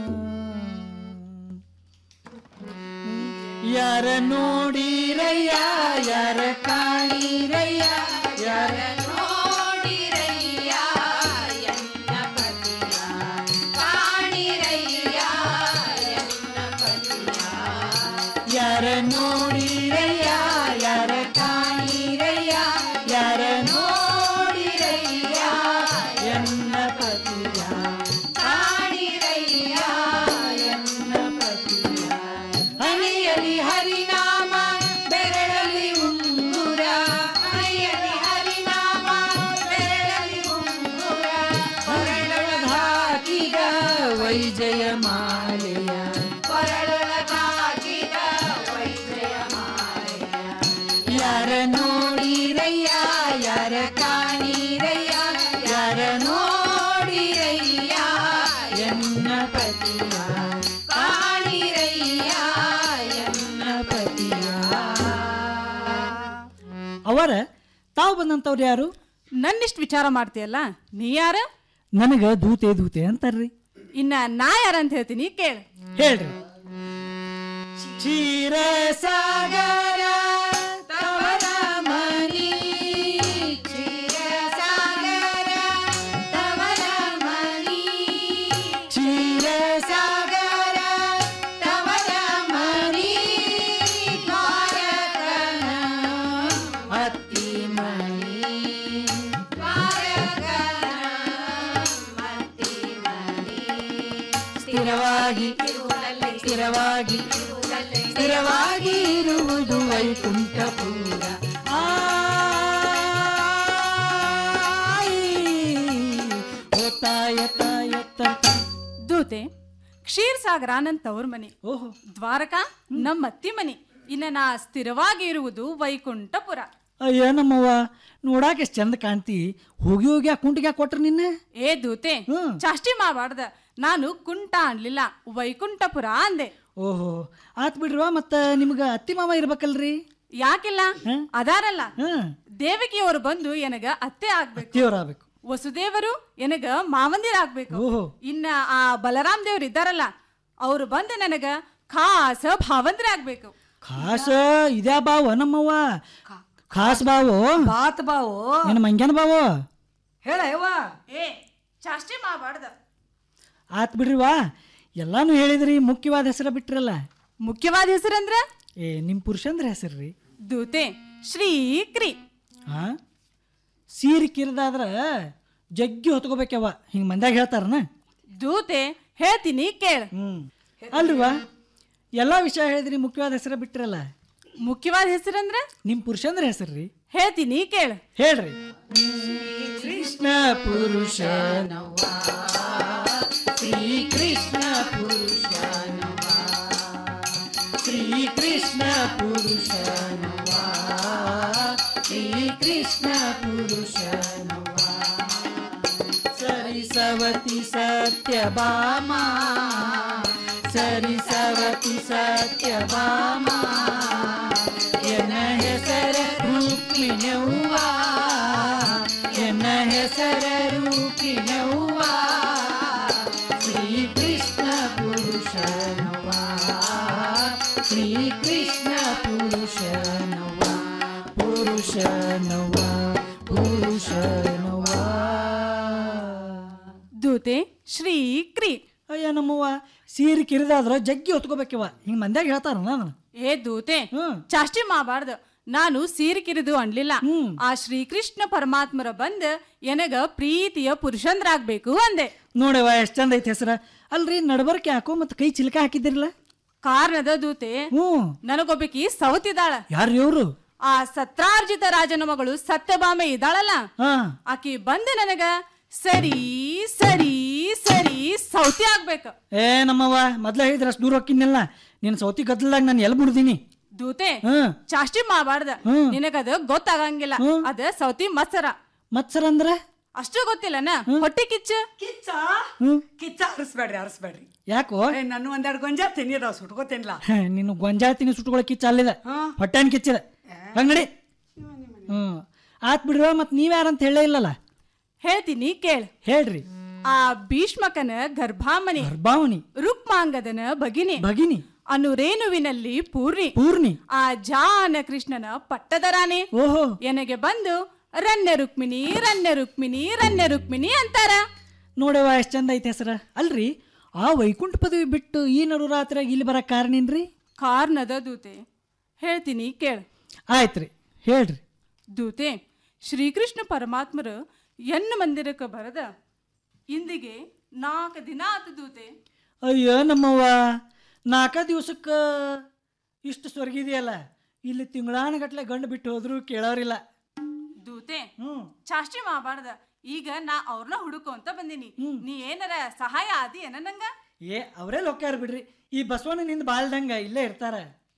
ಯಾರ ನೋಡಿರಯ್ಯ ಯಾರ ಕಾಣಿರಯ್ಯ ಯಾರ ನೋಡಿರಯ್ಯ ಎನ್ನ ಪತಿಯ ಕಾಣಿರಯ್ಯ ಎನ್ನ ಪತಿಯ ಯಾರ ನೋಡಿರಯ್ಯ ಯಾರ ಕಾಣಿರಯ್ಯ ಯಾರ ನೋಡಿರಯ್ಯ ಎನ್ನ ಪತಿಯ ಕಾಣಿರಯ್ಯ ಎನ್ನ ಪತಿಯ ಹಣಿಯಲಿ ಹರಿನಾಮ ಬೆರಳಲಿ ಉಂಗುರ ಹಣಿಯಲಿ ಹರಿನಾಮ ಬೆರಳಲಿ ಉಂಗುರ ಹೊರಳೊಳಗಾಕಿದ ವೈಜಯ ಮಾಲೆಯ ಕೊರಳೊಳಗಾಕಿದ ವೈದ್ಯ ಮಾಲೆಯ ಯಾರ ನೋಡಿರಯ್ಯ ಯಾರ ಕಾಣಿರಯ್ಯ ಯಾರ ನೋಡಿರಯ್ಯ ಎನ್ನ ಪತಿಯ ಕಾಣಿರಯ್ಯ ಎನ್ನ ಪತಿಯ ಅವರ ತಾವು ಬಂದಂಥವ್ರು ಯಾರು ನನ್ನಿಷ್ಟು ವಿಚಾರ ಮಾಡ್ತೀಯಲ್ಲ ನೀ ಯಾರ ನನಗ ದೂತೆ ದೂತೆ ಅಂತಾರ್ರಿ ಇನ್ನ ನಾ ಯಾರಂತ ಹೇಳ್ತೀನಿ ಕೇಳು ಹೇಳ್ರಿ ಕ್ಷೀರ ಸಾಗರ ತವರ ಮನಿ ಸಾಗರ ತವರ ಮನಿ ಕ್ಷೀರ ಸಾಗರ ತವರ ಮನಿ ದ್ವಾರಕನ ಅತ್ತಿ ಮನಿ ದ್ವಾರಕನ ಮತಿ ಮನಿ ಸ್ಥಿರವಾಗಿ ಸ್ಥಿರವಾಗಿ ಸ್ಥಿರವಾಗಿ ಇರುವುದು ವೈಕುಂಠಪುರ ದೂತೆ ಕ್ಷೀರ್ ಸಾಗರ ನನ್ನ ತವ್ರ ಮನಿ ಓಹೋ ದ್ವಾರಕಾ ನಮ್ಮ ಅತ್ತಿ ಮನಿ ಇನ್ನ ನಾ ಸ್ಥಿರವಾಗಿ ಇರುವುದು ವೈಕುಂಠಪುರ ಅಯ್ಯ ನಮ್ಮವ್ವ ನೋಡಾಕ ಎಷ್ಟು ಚಂದ ಕಾಣ್ತಿ ಹೋಗಿ ಹೋಗಿ ಆ ಕುಂಟಿಗೆ ಕೊಟ್ರ ನಿನ್ನ ಏ ದೂತೆ ಚಾಷ್ಟಿ ಮಾಡಬಾರ್ದ ನಾನು ಕುಂಟ ಅನ್ಲಿಲ್ಲ ವೈಕುಂಠಪುರ ಅಂದೆ ಓಹೋ ಆತ್ ಬಿಡ್ರವ ಮತ್ತ ನಿಮ್ಗ ಅತ್ತಿ ಮಾವ ಇರ್ಬೇಕಲ್ರಿ ಯಾಕಿಲ್ಲ ಅದಾರಲ್ಲ ದೇವಕಿಯವರು ಬಂದು ಎನಗ ಅತ್ತೆ ಆಗ್ಬೇಕು ಅತ್ತಿಯವ್ರಾಗ್ಬೇಕು ವಸುದೇವರು ಎನಗ ಮಾವಂದಿರ ಆಗ್ಬೇಕು ಓಹೋ. ಇನ್ನ ಆ ಬಲರಾಮ್ ದೇವ್ರು ಇದ್ದಾರಲ್ಲ ಅವ್ರು ಬಂದು ನನಗ ಖಾಸ ಭಾವಂದ್ರ ಆಗ್ಬೇಕು ಖಾಸ ಇದ್ಯಾ ಬಾವ ನಮ್ಮವ್ವ ಖಾಸ್ ಬಾವು ಬಾತ್ ಬಾವು ನಿನ್ನ ಮಂಗ್ಯಾನ ಬಾವು ಹೇಳ ಯವ್ವ ಏ ಚಾಷ್ಟಿ ಮಾಡಬಾರ್ದ ಆತ್ ಬಿಡ್ರಿವಾ ಎಲ್ಲಾನು ಹೇಳಿದ್ರಿ ಮುಖ್ಯವಾದ ಹೆಸರ ಬಿಟ್ರಲ್ಲ ಮುಖ್ಯವಾದ ಹೆಸರಂದ್ರ ಏ ನಿಮ್ ಪುರುಷಂದ್ರ ಹೆಸರ್ರಿ ದೂತೆ ಶ್ರೀಕ್ರಿ ಹಾ ಸೀರೆ ಕಿರಿದಾದ್ರ ಜಗ್ಗಿ ಹೊತ್ಕೋಬೇಕವ್ವ ಹಿಂಗ್ ಮಂದ್ಯಾಗ ಹೇಳ್ತಾರನ ದೂತೆ ಹೇಳ್ತೀನಿ ಕೇಳ ಹ್ಮ್ ಅಲ್ರಿವಾ ಎಲ್ಲಾ ವಿಷಯ ಹೇಳಿದ್ರಿ ಮುಖ್ಯವಾದ ಹೆಸರ ಬಿಟ್ರಲ್ಲ ಮುಖ್ಯವಾದ ಹೆಸರಂದ್ರ ನಿಮ್ ಪುರುಷಂದ್ರ ಹೆಸರ್ರಿ ಹೇಳ್ತೀನಿ ಕೇಳ ಹೇಳ್ರಿ ಕೃಷ್ಣ ಪುರುಷ ಶ್ರೀ ಕೃಷ್ಣ ಪುರುಷ ಶ್ರೀ ಕೃಷ್ಣ ಪುರುಷ ಶ್ರೀ ಕೃಷ್ಣ ಪುರುಷ ಸರಿಸವತಿ ಸತ್ಯಭಾಮ ಸರಿಸವತಿ ಸತ್ಯಭಾಮ ಎನ್ನ ಹೆಸರ ರೂಪಿಣವ್ವ ಎನ್ನ ಹೆಸರ ರೂಪಿಣವ್ವ ಶ್ರೀ ಕೃಷ್ಣ ಪುರುಷನವ್ವ ಶ್ರೀ ಕೃಷ್ಣ ಪುರುಷನವ್ವ ಪುರುಷನವ್ವ ಪುರುಷನವ್ವ ದೂತೆ ಶ್ರೀ ಕ್ರಿ ಅಯ್ಯ ನಮ್ಮವ್ವ ಸೀರೆ ಕಿರಿದಾದ್ರ ಜಗ್ಗಿ ಹೊತ್ಕೋಬೇಕಿವ ಹಿಂಗ್ ಮಂದ್ಯಾಗ ಹೇಳ್ತಾರ ನಾನು ಏ ದೂತೆ ಚಾಷ್ಟಿ ಮಾಡಬಾರ್ದು ನಾನು ಸೀರಿಕಿರಿದು ಅನ್ಲಿಲ್ಲ ಆ ಶ್ರೀಕೃಷ್ಣ ಪರಮಾತ್ಮರ ಬಂದ ಎನಗ ಪ್ರೀತಿಯ ಪುರುಷಂದ್ರಾಗ್ಬೇಕು ಅಂದೆ ನೋಡವ್ವ ಎಷ್ಟ್ ಚಂದ ಐತಿ ಹೆಸರ ಅಲ್ರಿ ನಡಬರ್ಕೆ ಹಾಕೋ ಮತ್ ಕೈ ಚಿಲ್ಕ ಹಾಕಿದಿರಲ್ಲ ಕಾರಣದ ದೂತೆ ನನಗೊಬ್ಬಕಿ ಸೌತಿದಾಳ ಯಾರು ಇವ್ರು ಆ ಸತ್ರಾರ್ಜಿತ ರಾಜನ ಮಗಳು ಸತ್ಯಭಾಮೆ ಇದ್ದಾಳಲ್ಲ ಹಾ ಆಕಿ ಬಂದ ನನಗ ಸರಿ ಸರಿ ಸರಿ ಸೌತಿ ಆಗ್ಬೇಕು ಏ ನಮ್ಮವ್ವ ಮೊದ್ಲ ಹೇಳಿದ್ರ ಅಷ್ಟು ದೂರ ಹೋಗಿನಿಲ್ಲ ನೀನ್ ಸೌತಿ ಗದ್ದಲ್ದಾಗ ನಾನು ಎಲ್ಲಿ ಬಿಡ್ದೀನಿ ದೂತೆ ಹ್ಮ್ ಚಾಷ್ಟಿ ಮಾಡಬಾರ್ದ ಹ್ಮ್. ನಿನಗದ ಗೊತ್ತಾಗಂಗಿಲ್ಲ ಅದ ಸೌತಿ ಮತ್ಸರ ಮತ್ಸರ ಅಂದ್ರ ಅಷ್ಟು ಗೊತ್ತಿಲ್ಲನ ಹೊಟ್ಟೆ ಕಿಚ್ಚ ಕಿಚ್ಚ ಹ್ಮ್ ಕಿಚ್ಚ ಹರಿಸ್ಬೇಡ್ರಿ ಹರಿಸ್ಬೇಡ್ರಿ ಯಾಕೋ ಏ, ನಾನು ಒಂದೆರಡು ಗೊಂಜಾಳ ತಿನ್ನಿರ ಸುಟ್ಕೋತೇನಿಲ್ಲ ನೀನು ಗೊಂಜಾಳ ತಿನ್ನಿ ಸುಟ್ಕೊಳಕ್ ಕಿಚ್ಚ ಅಲ್ಲಿದೆ ಹೊಟ್ಟೆನ್ ಕಿಚ್ಚಿದೆ ಹಂಗ್ ನಡಿ ಹ್ಮ್ ಆತ್ ಬಿಡ್ರ ಮತ್ ನೀವ್ಯಾರಂತ ಹೇಳೇ ಇಲ್ಲಲ್ಲ ಹೇಳ್ತೀನಿ ಕೇಳ ಹೇಳ್ರಿ ಆ ಭೀಷ್ಮಕನ ಗರ್ಭಾಮಣಿ ಗರ್ಭಾವಣಿ ರುಕ್ಮಾಂಗದನ ಭಗಿನಿ ಭಗಿನಿ ಅನುರೇನುವಿನಲ್ಲಿ ಪೂರ್ಣಿ ಪೂರ್ಣಿ ಆ ಜಾನ ಕೃಷ್ಣನ ಪಟ್ಟದರಾನೆ ಓಹೋ ಎನಗೆ ಬಂದು ರನ್ಯ ರುಕ್ಮಿಣಿ ರನ್ಯ ರುಕ್ಮಿಣಿ ರನ್ಯ ರುಕ್ಮಿಣಿ ಅಂತಾರ ನೋಡವ್ವ ಎಷ್ಟ್ ಚಂದ ಐತೆ ಹೆಸರ ಅಲ್ರಿ ಆ ವೈಕುಂಠ ಪದವಿ ಬಿಟ್ಟು ಈ ನಡು ರಾತ್ರಿ ಇಲ್ಲಿ ಬರಕ್ ಕಾರಣೇನ್ರಿ ಕಾರ್ನದ ದೂತೆ ಹೇಳ್ತೀನಿ ಕೇಳ ಆಯ್ತ್ರಿ ಹೇಳ್ರಿ ದೂತೆ ಶ್ರೀಕೃಷ್ಣ ಪರಮಾತ್ಮರು ಎನ್ನ ಮಂದಿರಕ್ಕೆ ಬರದ ಇಂದಿಗೆ ನಾಲ್ಕು ದಿನ ಆತು ದೂತೆ ಅಯ್ಯೋ ನಮ್ಮವ್ವ ನಾಲ್ಕ ದಿವ್ಸಕ್ಕ ಇಷ್ಟು ಸ್ವರ್ಗಿದೆಯಲ್ಲ ಇಲ್ಲಿ ತಿಂಗಳಾನಗಟ್ಲೆ ಗಂಡು ಬಿಟ್ಟು ಹೋದ್ರು ಕೇಳೋರಿಲ್ಲ ದೂತೆ ಚಾಷ್ಟಿ ಮಾಡಬಾರ್ದ ಈಗ ನಾ ಅವ್ರನ್ನ ಹುಡುಕು ಅಂತ ಬಂದಿನಿ ನೀ ಏನಾರ ಸಹಾಯ ಆದಿ ಏನ ನಂಗ ಏ ಅವರೇ ಲೊಕ್ಕಾರ ಬಿಡ್ರಿ ಈ ಬಸವಣ್ಣನಿಂದ ಬಾಳ್ದಂಗ ಇಲ್ಲೇ ಇರ್ತಾರ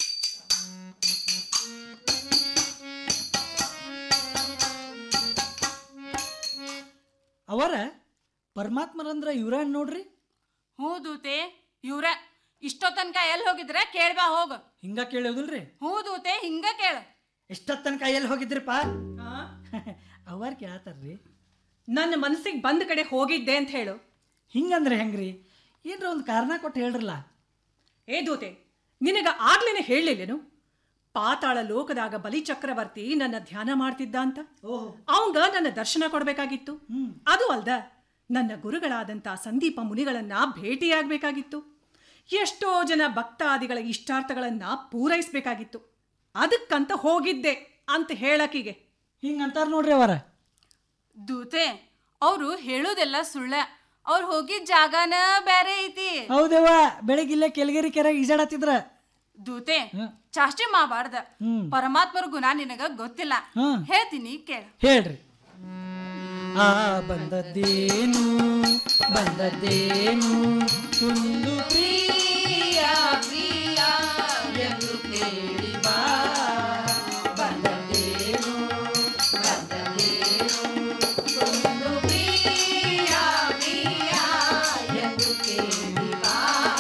ಅವರ ಪರಮಾತ್ಮರಂದ್ರ ಇವ್ರ ನೋಡ್ರಿ ಹ್ಞೂ ದೂತೆ ಇವ್ರ ಇಷ್ಟೋ ತನಕ ಎಲ್ಲಿ ಹೋಗಿದ್ರೆ ಕೇಳ್ಬಾ ಹೋಗ ಹಿಂಗ ಕೇಳೋದಿಲ್ರಿ ಹ್ಞೂ ದೂತೆ ಹಿಂಗ ಕೇಳ ಎಷ್ಟೊತ್ತ ತನಕ ಎಲ್ಲಿ ಹೋಗಿದ್ರಿಪ್ಪ ಅವರ್ ಕೇಳತ್ತಾರ್ರಿ ನನ್ನ ಮನಸ್ಸಿಗೆ ಬಂದ ಕಡೆ ಹೋಗಿದ್ದೆ ಅಂತ ಹೇಳು ಹಿಂಗಂದ್ರೆ ಹೆಂಗ್ರಿ ಏನ್ರ ಒಂದು ಕಾರಣ ಕೊಟ್ಟು ಹೇಳ್ರಲ್ಲ ಏ ದೂತೆ ನಿನಗ ಆಗ್ಲೇನೆ ಹೇಳಲಿಲ್ಲೇನು ಪಾತಾಳ ಲೋಕದಾಗ ಬಲಿ ಚಕ್ರವರ್ತಿ ನನ್ನ ಧ್ಯಾನ ಮಾಡ್ತಿದ್ದ ಅಂತ ಅವಂಗ ನನ್ನ ದರ್ಶನ ಕೊಡ್ಬೇಕಾಗಿತ್ತು ಅದು ಅಲ್ದ ನನ್ನ ಗುರುಗಳಾದಂತ ಸಂದೀಪ ಮುನಿಗಳನ್ನ ಭೇಟಿಯಾಗಬೇಕಾಗಿತ್ತು ಎಷ್ಟೋ ಜನ ಭಕ್ತಾದಿಗಳ ಇಷ್ಟಾರ್ಥಗಳನ್ನ ಪೂರೈಸಬೇಕಾಗಿತ್ತು ಅದಕ್ಕಂತ ಹೋಗಿದ್ದೆ ಅಂತ ಹೇಳಕಿಗೆ ಹಿಂಗಂತಾರ ನೋಡ್ರಿ ಅವರ ದೂತೆ ಅವರು ಹೇಳೋದೆಲ್ಲ ಸುಳ್ಳ ಅವ್ರು ಹೋಗಿದ್ ಜಾಗನ ಬೇರೆ ಐತಿ ಹೌದವ್ವ ಬೆಳಗಿಲ್ಲೇ ಕೆಳಗೇರಿ ಕೆರೆ ಈಜಾಡತ್ತಿದ್ರ ದೂತೆ ಚಾಷ್ಟಿ ಮಾಡಬಾರ್ದ ಪರಮಾತ್ಮರ ಗುಣ ನಿನಗ ಗೊತ್ತಿಲ್ಲ ಹ್ಮ್. ಹೇಳ್ತೀನಿ ಕೇಳ ಹೇಳ್ರಿ ಆ ಬಂದದ್ದೇನು ಬಂದದ್ದೇನು ಒಂದು ಪ್ರಿಯ ಪ್ರಿಯ ಎಂದು ಕೇಳಿ ಬಾ ಬಂದದ್ದೇನು ಬಂದದ್ದೇನು ಒಂದು ಪ್ರಿಯ ಪ್ರಿಯ ಎಂದು ಕೇಳಿ ಬಾ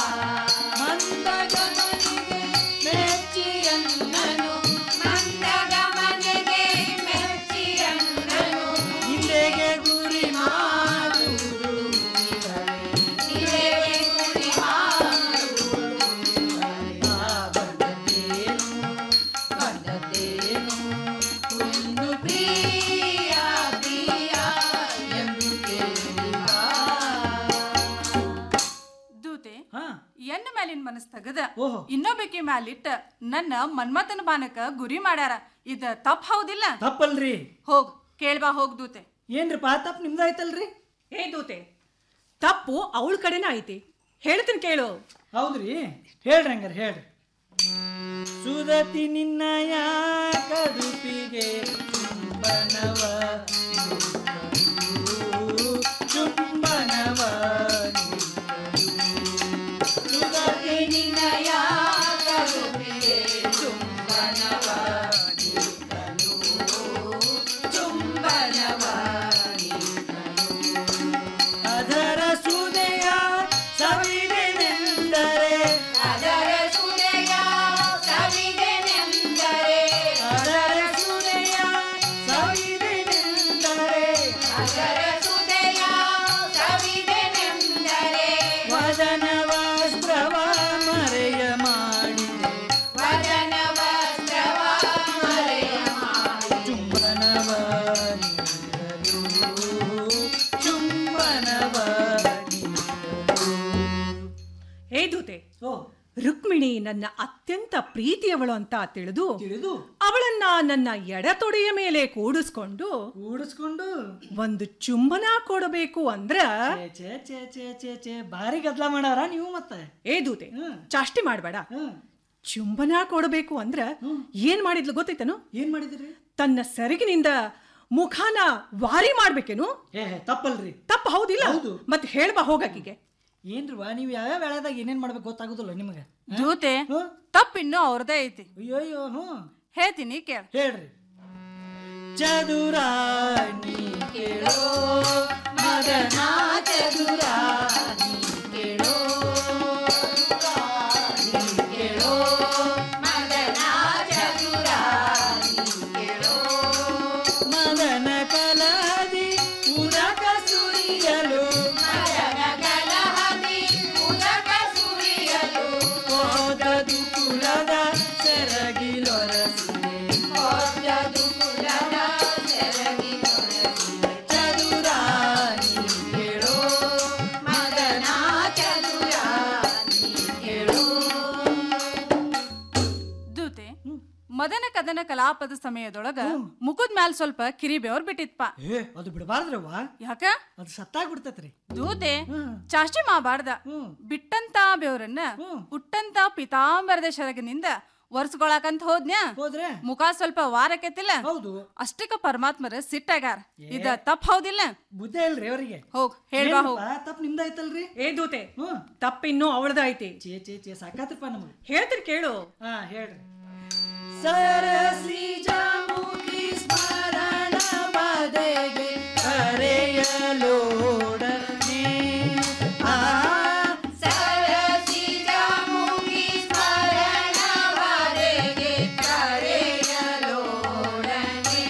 ಮಂದಗಮನಿಗೆ ಮೆಚ್ಚಿಯನ್ನನು ಮಂದಗಮನಿಗೆ ಮೆಚ್ಚಿಯನ್ನನು ಇಲ್ಲಿಗೆ ಗುರಿ ಮಾಡುವುದು ಇಲ್ಲಿಗೆ ಗುರಿ ಮಾಡುವುದು ಬಂದದ್ದೇನು ಬಂದದ್ದೇನು ಒಂದು ಪ್ರಿಯ ಪ್ರಿಯ ಎಂದು ಕೇಳಿ ಬಾ ದೂತೆ ಹಾ ಎನ್ನ ಮೇಲಿನ ಮನಸ್ ತಗದ ಓಹೋ. ಇನ್ನೊಬ್ಬಕಿ ಮ್ಯಾಲಿಟ್ಟ ನನ್ನ ಮನ್ಮಥನ ಬಾನಕ ಗುರಿ ಮಾಡ್ಯಾರ ಇದ ತಪ್ಪ ಹೌದಿಲ್ಲ ತಪ್ಪಲ್ರಿ ಹೋಗ್ ಕೇಳ್ಬಾ ಹೋಗ್ ದೂತೆ ಏನ್ರಿ ಪಾ ತಪ್ಪು ನಿಮ್ದಾಯ್ತಲ್ರಿ ಏ ದೂತೆ ತಪ್ಪು ಅವಳ ಕಡೆನ ಐತಿ ಹೇಳ್ತೀನಿ ಕೇಳು ಹೌದ್ರಿ ಹೇಳ್ರಿ ಹಂಗಾರ ಹೇಳ್ರಿ ಸುದತಿ ನಿನ್ನಯ ಕಡುಪಿಗೆ ಚುಂಬನವ ನೀಡಲು, ಚುಂಬನವ ಸುದತಿ ನಿನ್ನಯ ಕಡುಪಿಗೆ ಚುಂಬನವ ನೀಡಲು, ಚುಂಬನವ ಅದರ ಸುದೆಯ ಸವಿದೆನೆಂದರೆ ಅದರ ಸುದೆಯ ಸವಿದೆನೆಂದರೆ ಅದರ ಸುದೆಯ ಸವಿದೆನೆಂದರೆ ಅದರ ಸುದೆಯ ಸವಿದೆನೆಂದರೆ ವದನ ವಸ್ತ್ರವ ಮರೆಯ ಮಾಡಿದೆ ವದನ ವಸ್ತ್ರವ ಮರೆಯ ಮಾಡಿ ಚುಂಬನವ ನೀಡಲು, ಚುಂಬನವ ಹೇ ದೂತೆ ರುಕ್ಮಿಣಿ ನನ್ನ ಅತ್ಯಂತ ಪ್ರೀತಿಯವಳು ಅಂತ ತಿಳಿದು ತಿಳಿದು ಅವಳನ್ನ ನನ್ನ ಎಡತೊಡೆಯ ಮೇಲೆ ಕೂಡಿಸ್ಕೊಂಡು ಕೂಡಿಸ್ಕೊಂಡು ಒಂದು ಚುಂಬನ ಕೊಡಬೇಕು ಅಂದ್ರ ಛೇ ಛೇ ಛೇ ಛೇ ಛೇ ಭಾರಿ ಗದ್ಲ ಮಾಡಾರ ನೀವು ಮತ್ತೆ ಏ ದೂತೆ ಚಾಷ್ಟಿ ಮಾಡಬೇಡ ಚುಂಬನ ಕೊಡಬೇಕು ಅಂದ್ರ ಏನ್ ಮಾಡಿದ್ಲು ಗೊತ್ತೈತನು ಏನ್ ಮಾಡಿದ್ರಿ ತನ್ನ ಸೆರಗಿನಿಂದ ಮುಖಾನ ವಾರಿ ಮಾಡ್ಬೇಕೇನು ಏ ತಪ್ಪಲ್ರಿ ತಪ್ಪ ಹೌದಿಲ್ಲ ಹೌದು. ಮತ್ತೆ ಹೇಳ್ಬಾ ಹೋಗಕ್ಕಿಗೆ ಏನ್ರಿವ ನೀವು ಯಾವ್ಯಾವ ವೇಳೆದಾಗ ಏನೇನ್ ಮಾಡ್ಬೇಕು ಗೊತ್ತಾಗುದಿಲ್ಲ ನಿಮಗೆ ದೂತೆ ತಪ್ಪಿನ್ನು ಅವ್ರದೇ ಐತಿ ಅಯ್ಯೋ ಹ್ಞೂ ಹೇಳ್ತೀನಿ ಕೇಳ ಹೇಳ್ರಿ ಚದುರಾಣಿ ಕೇಳೋ ಮಗನ ಚದುರಾಣಿ ಕೇಳೋ ಕೇಳೋ ಮದನ ಚತುರಾನಿ ಕೇಳೋ ಮದನ ಕಲಾದಿ ಉದಕ ಸುರಿಯಲು ಮದನ ಕಲಹದಿ ಉದಕ ಸುರಿಯಲು ಹೋದದು ಕುಲದ ಸೆರಗಿಲೊರಸಿದೆ ಹೋದದು ಕುಲದ ಸೆರಗಿ ತೊರಸಿದೆ. ಚದುರಾಣಿ ಕೇಳೋ ಮದನ ಚತುರಾನಿ ಕೇಳೋ ದೂತೆ ಮದನ ಕದನ ಕಲಾಪದ ಸಮಯದೊಳಗ ಮುಖದ ಮ್ಯಾಲ್ ಸ್ವಲ್ಪ ಕಿರಿ ಬೆವರ್ ಬಿಟ್ಟಿತ್ಪ ಏ ಅದು ಬಿಡಬಾರ್ದ್ರವ್ವ ಯಾಕ ಅದು ಸತ್ತಾಗ್ಬಿಡ್ತೈತ್ರಿ ದೂತೆ ಚಾಷ್ಟಿ ಮಾಡಬಾರ್ದ ಬಿಟ್ಟಂತ ಬೆವರನ್ನ ಉಟ್ಟಂತ ಪಿತಾಂಬರದ ಶರಗಿನಿಂದ ಒರ್ಸ್ಕೊಳಕಂತ ಹೋದ್ನ್ಯಾ ಹೋದ್ರೆ ಮುಖ ಸ್ವಲ್ಪ ವಾರಕ್ಕೆತ್ತಿಲ್ಲ ಹೌದು ಅಷ್ಟಕ್ಕ ಪರಮಾತ್ಮರ ಸಿಟ್ಟಾಗಾರ ಇದ ತಪ್ಪ ಹೌದಿಲ್ಲ ಬುದ್ಧಿ ಇಲ್ರಿ ಅವರಿಗೆ ಹೋಗ್ ಹೇಳ್ಬಾ ಹೋಗ್ ತಪ್ಪು ನಿಮ್ದಾಯ್ತಲ್ರಿ ಏ ದೂತೆ ತಪ್ಪಿನ್ನು ಅವಳದೈತಿ ಚೇ ಚೇ ಚೇ ಸಾಕಾತ್ರಪ್ಪ ನಮಗೆ ಹೇಳ್ತೀನಿ ಕೇಳು ಹಾ ಹೇಳ್ರಿ ಸರಸಿ ಜಾಮುಖಿ ಸ್ಮರಣ ಬದೆಗೆ ಕರೆಯಲೋಡನೆ ಆ ಸರಸಿ ಜಾಮುಖಿ ಸ್ಮರಣವರೆಗೆ ಕರೆಯಲೋಡನೆ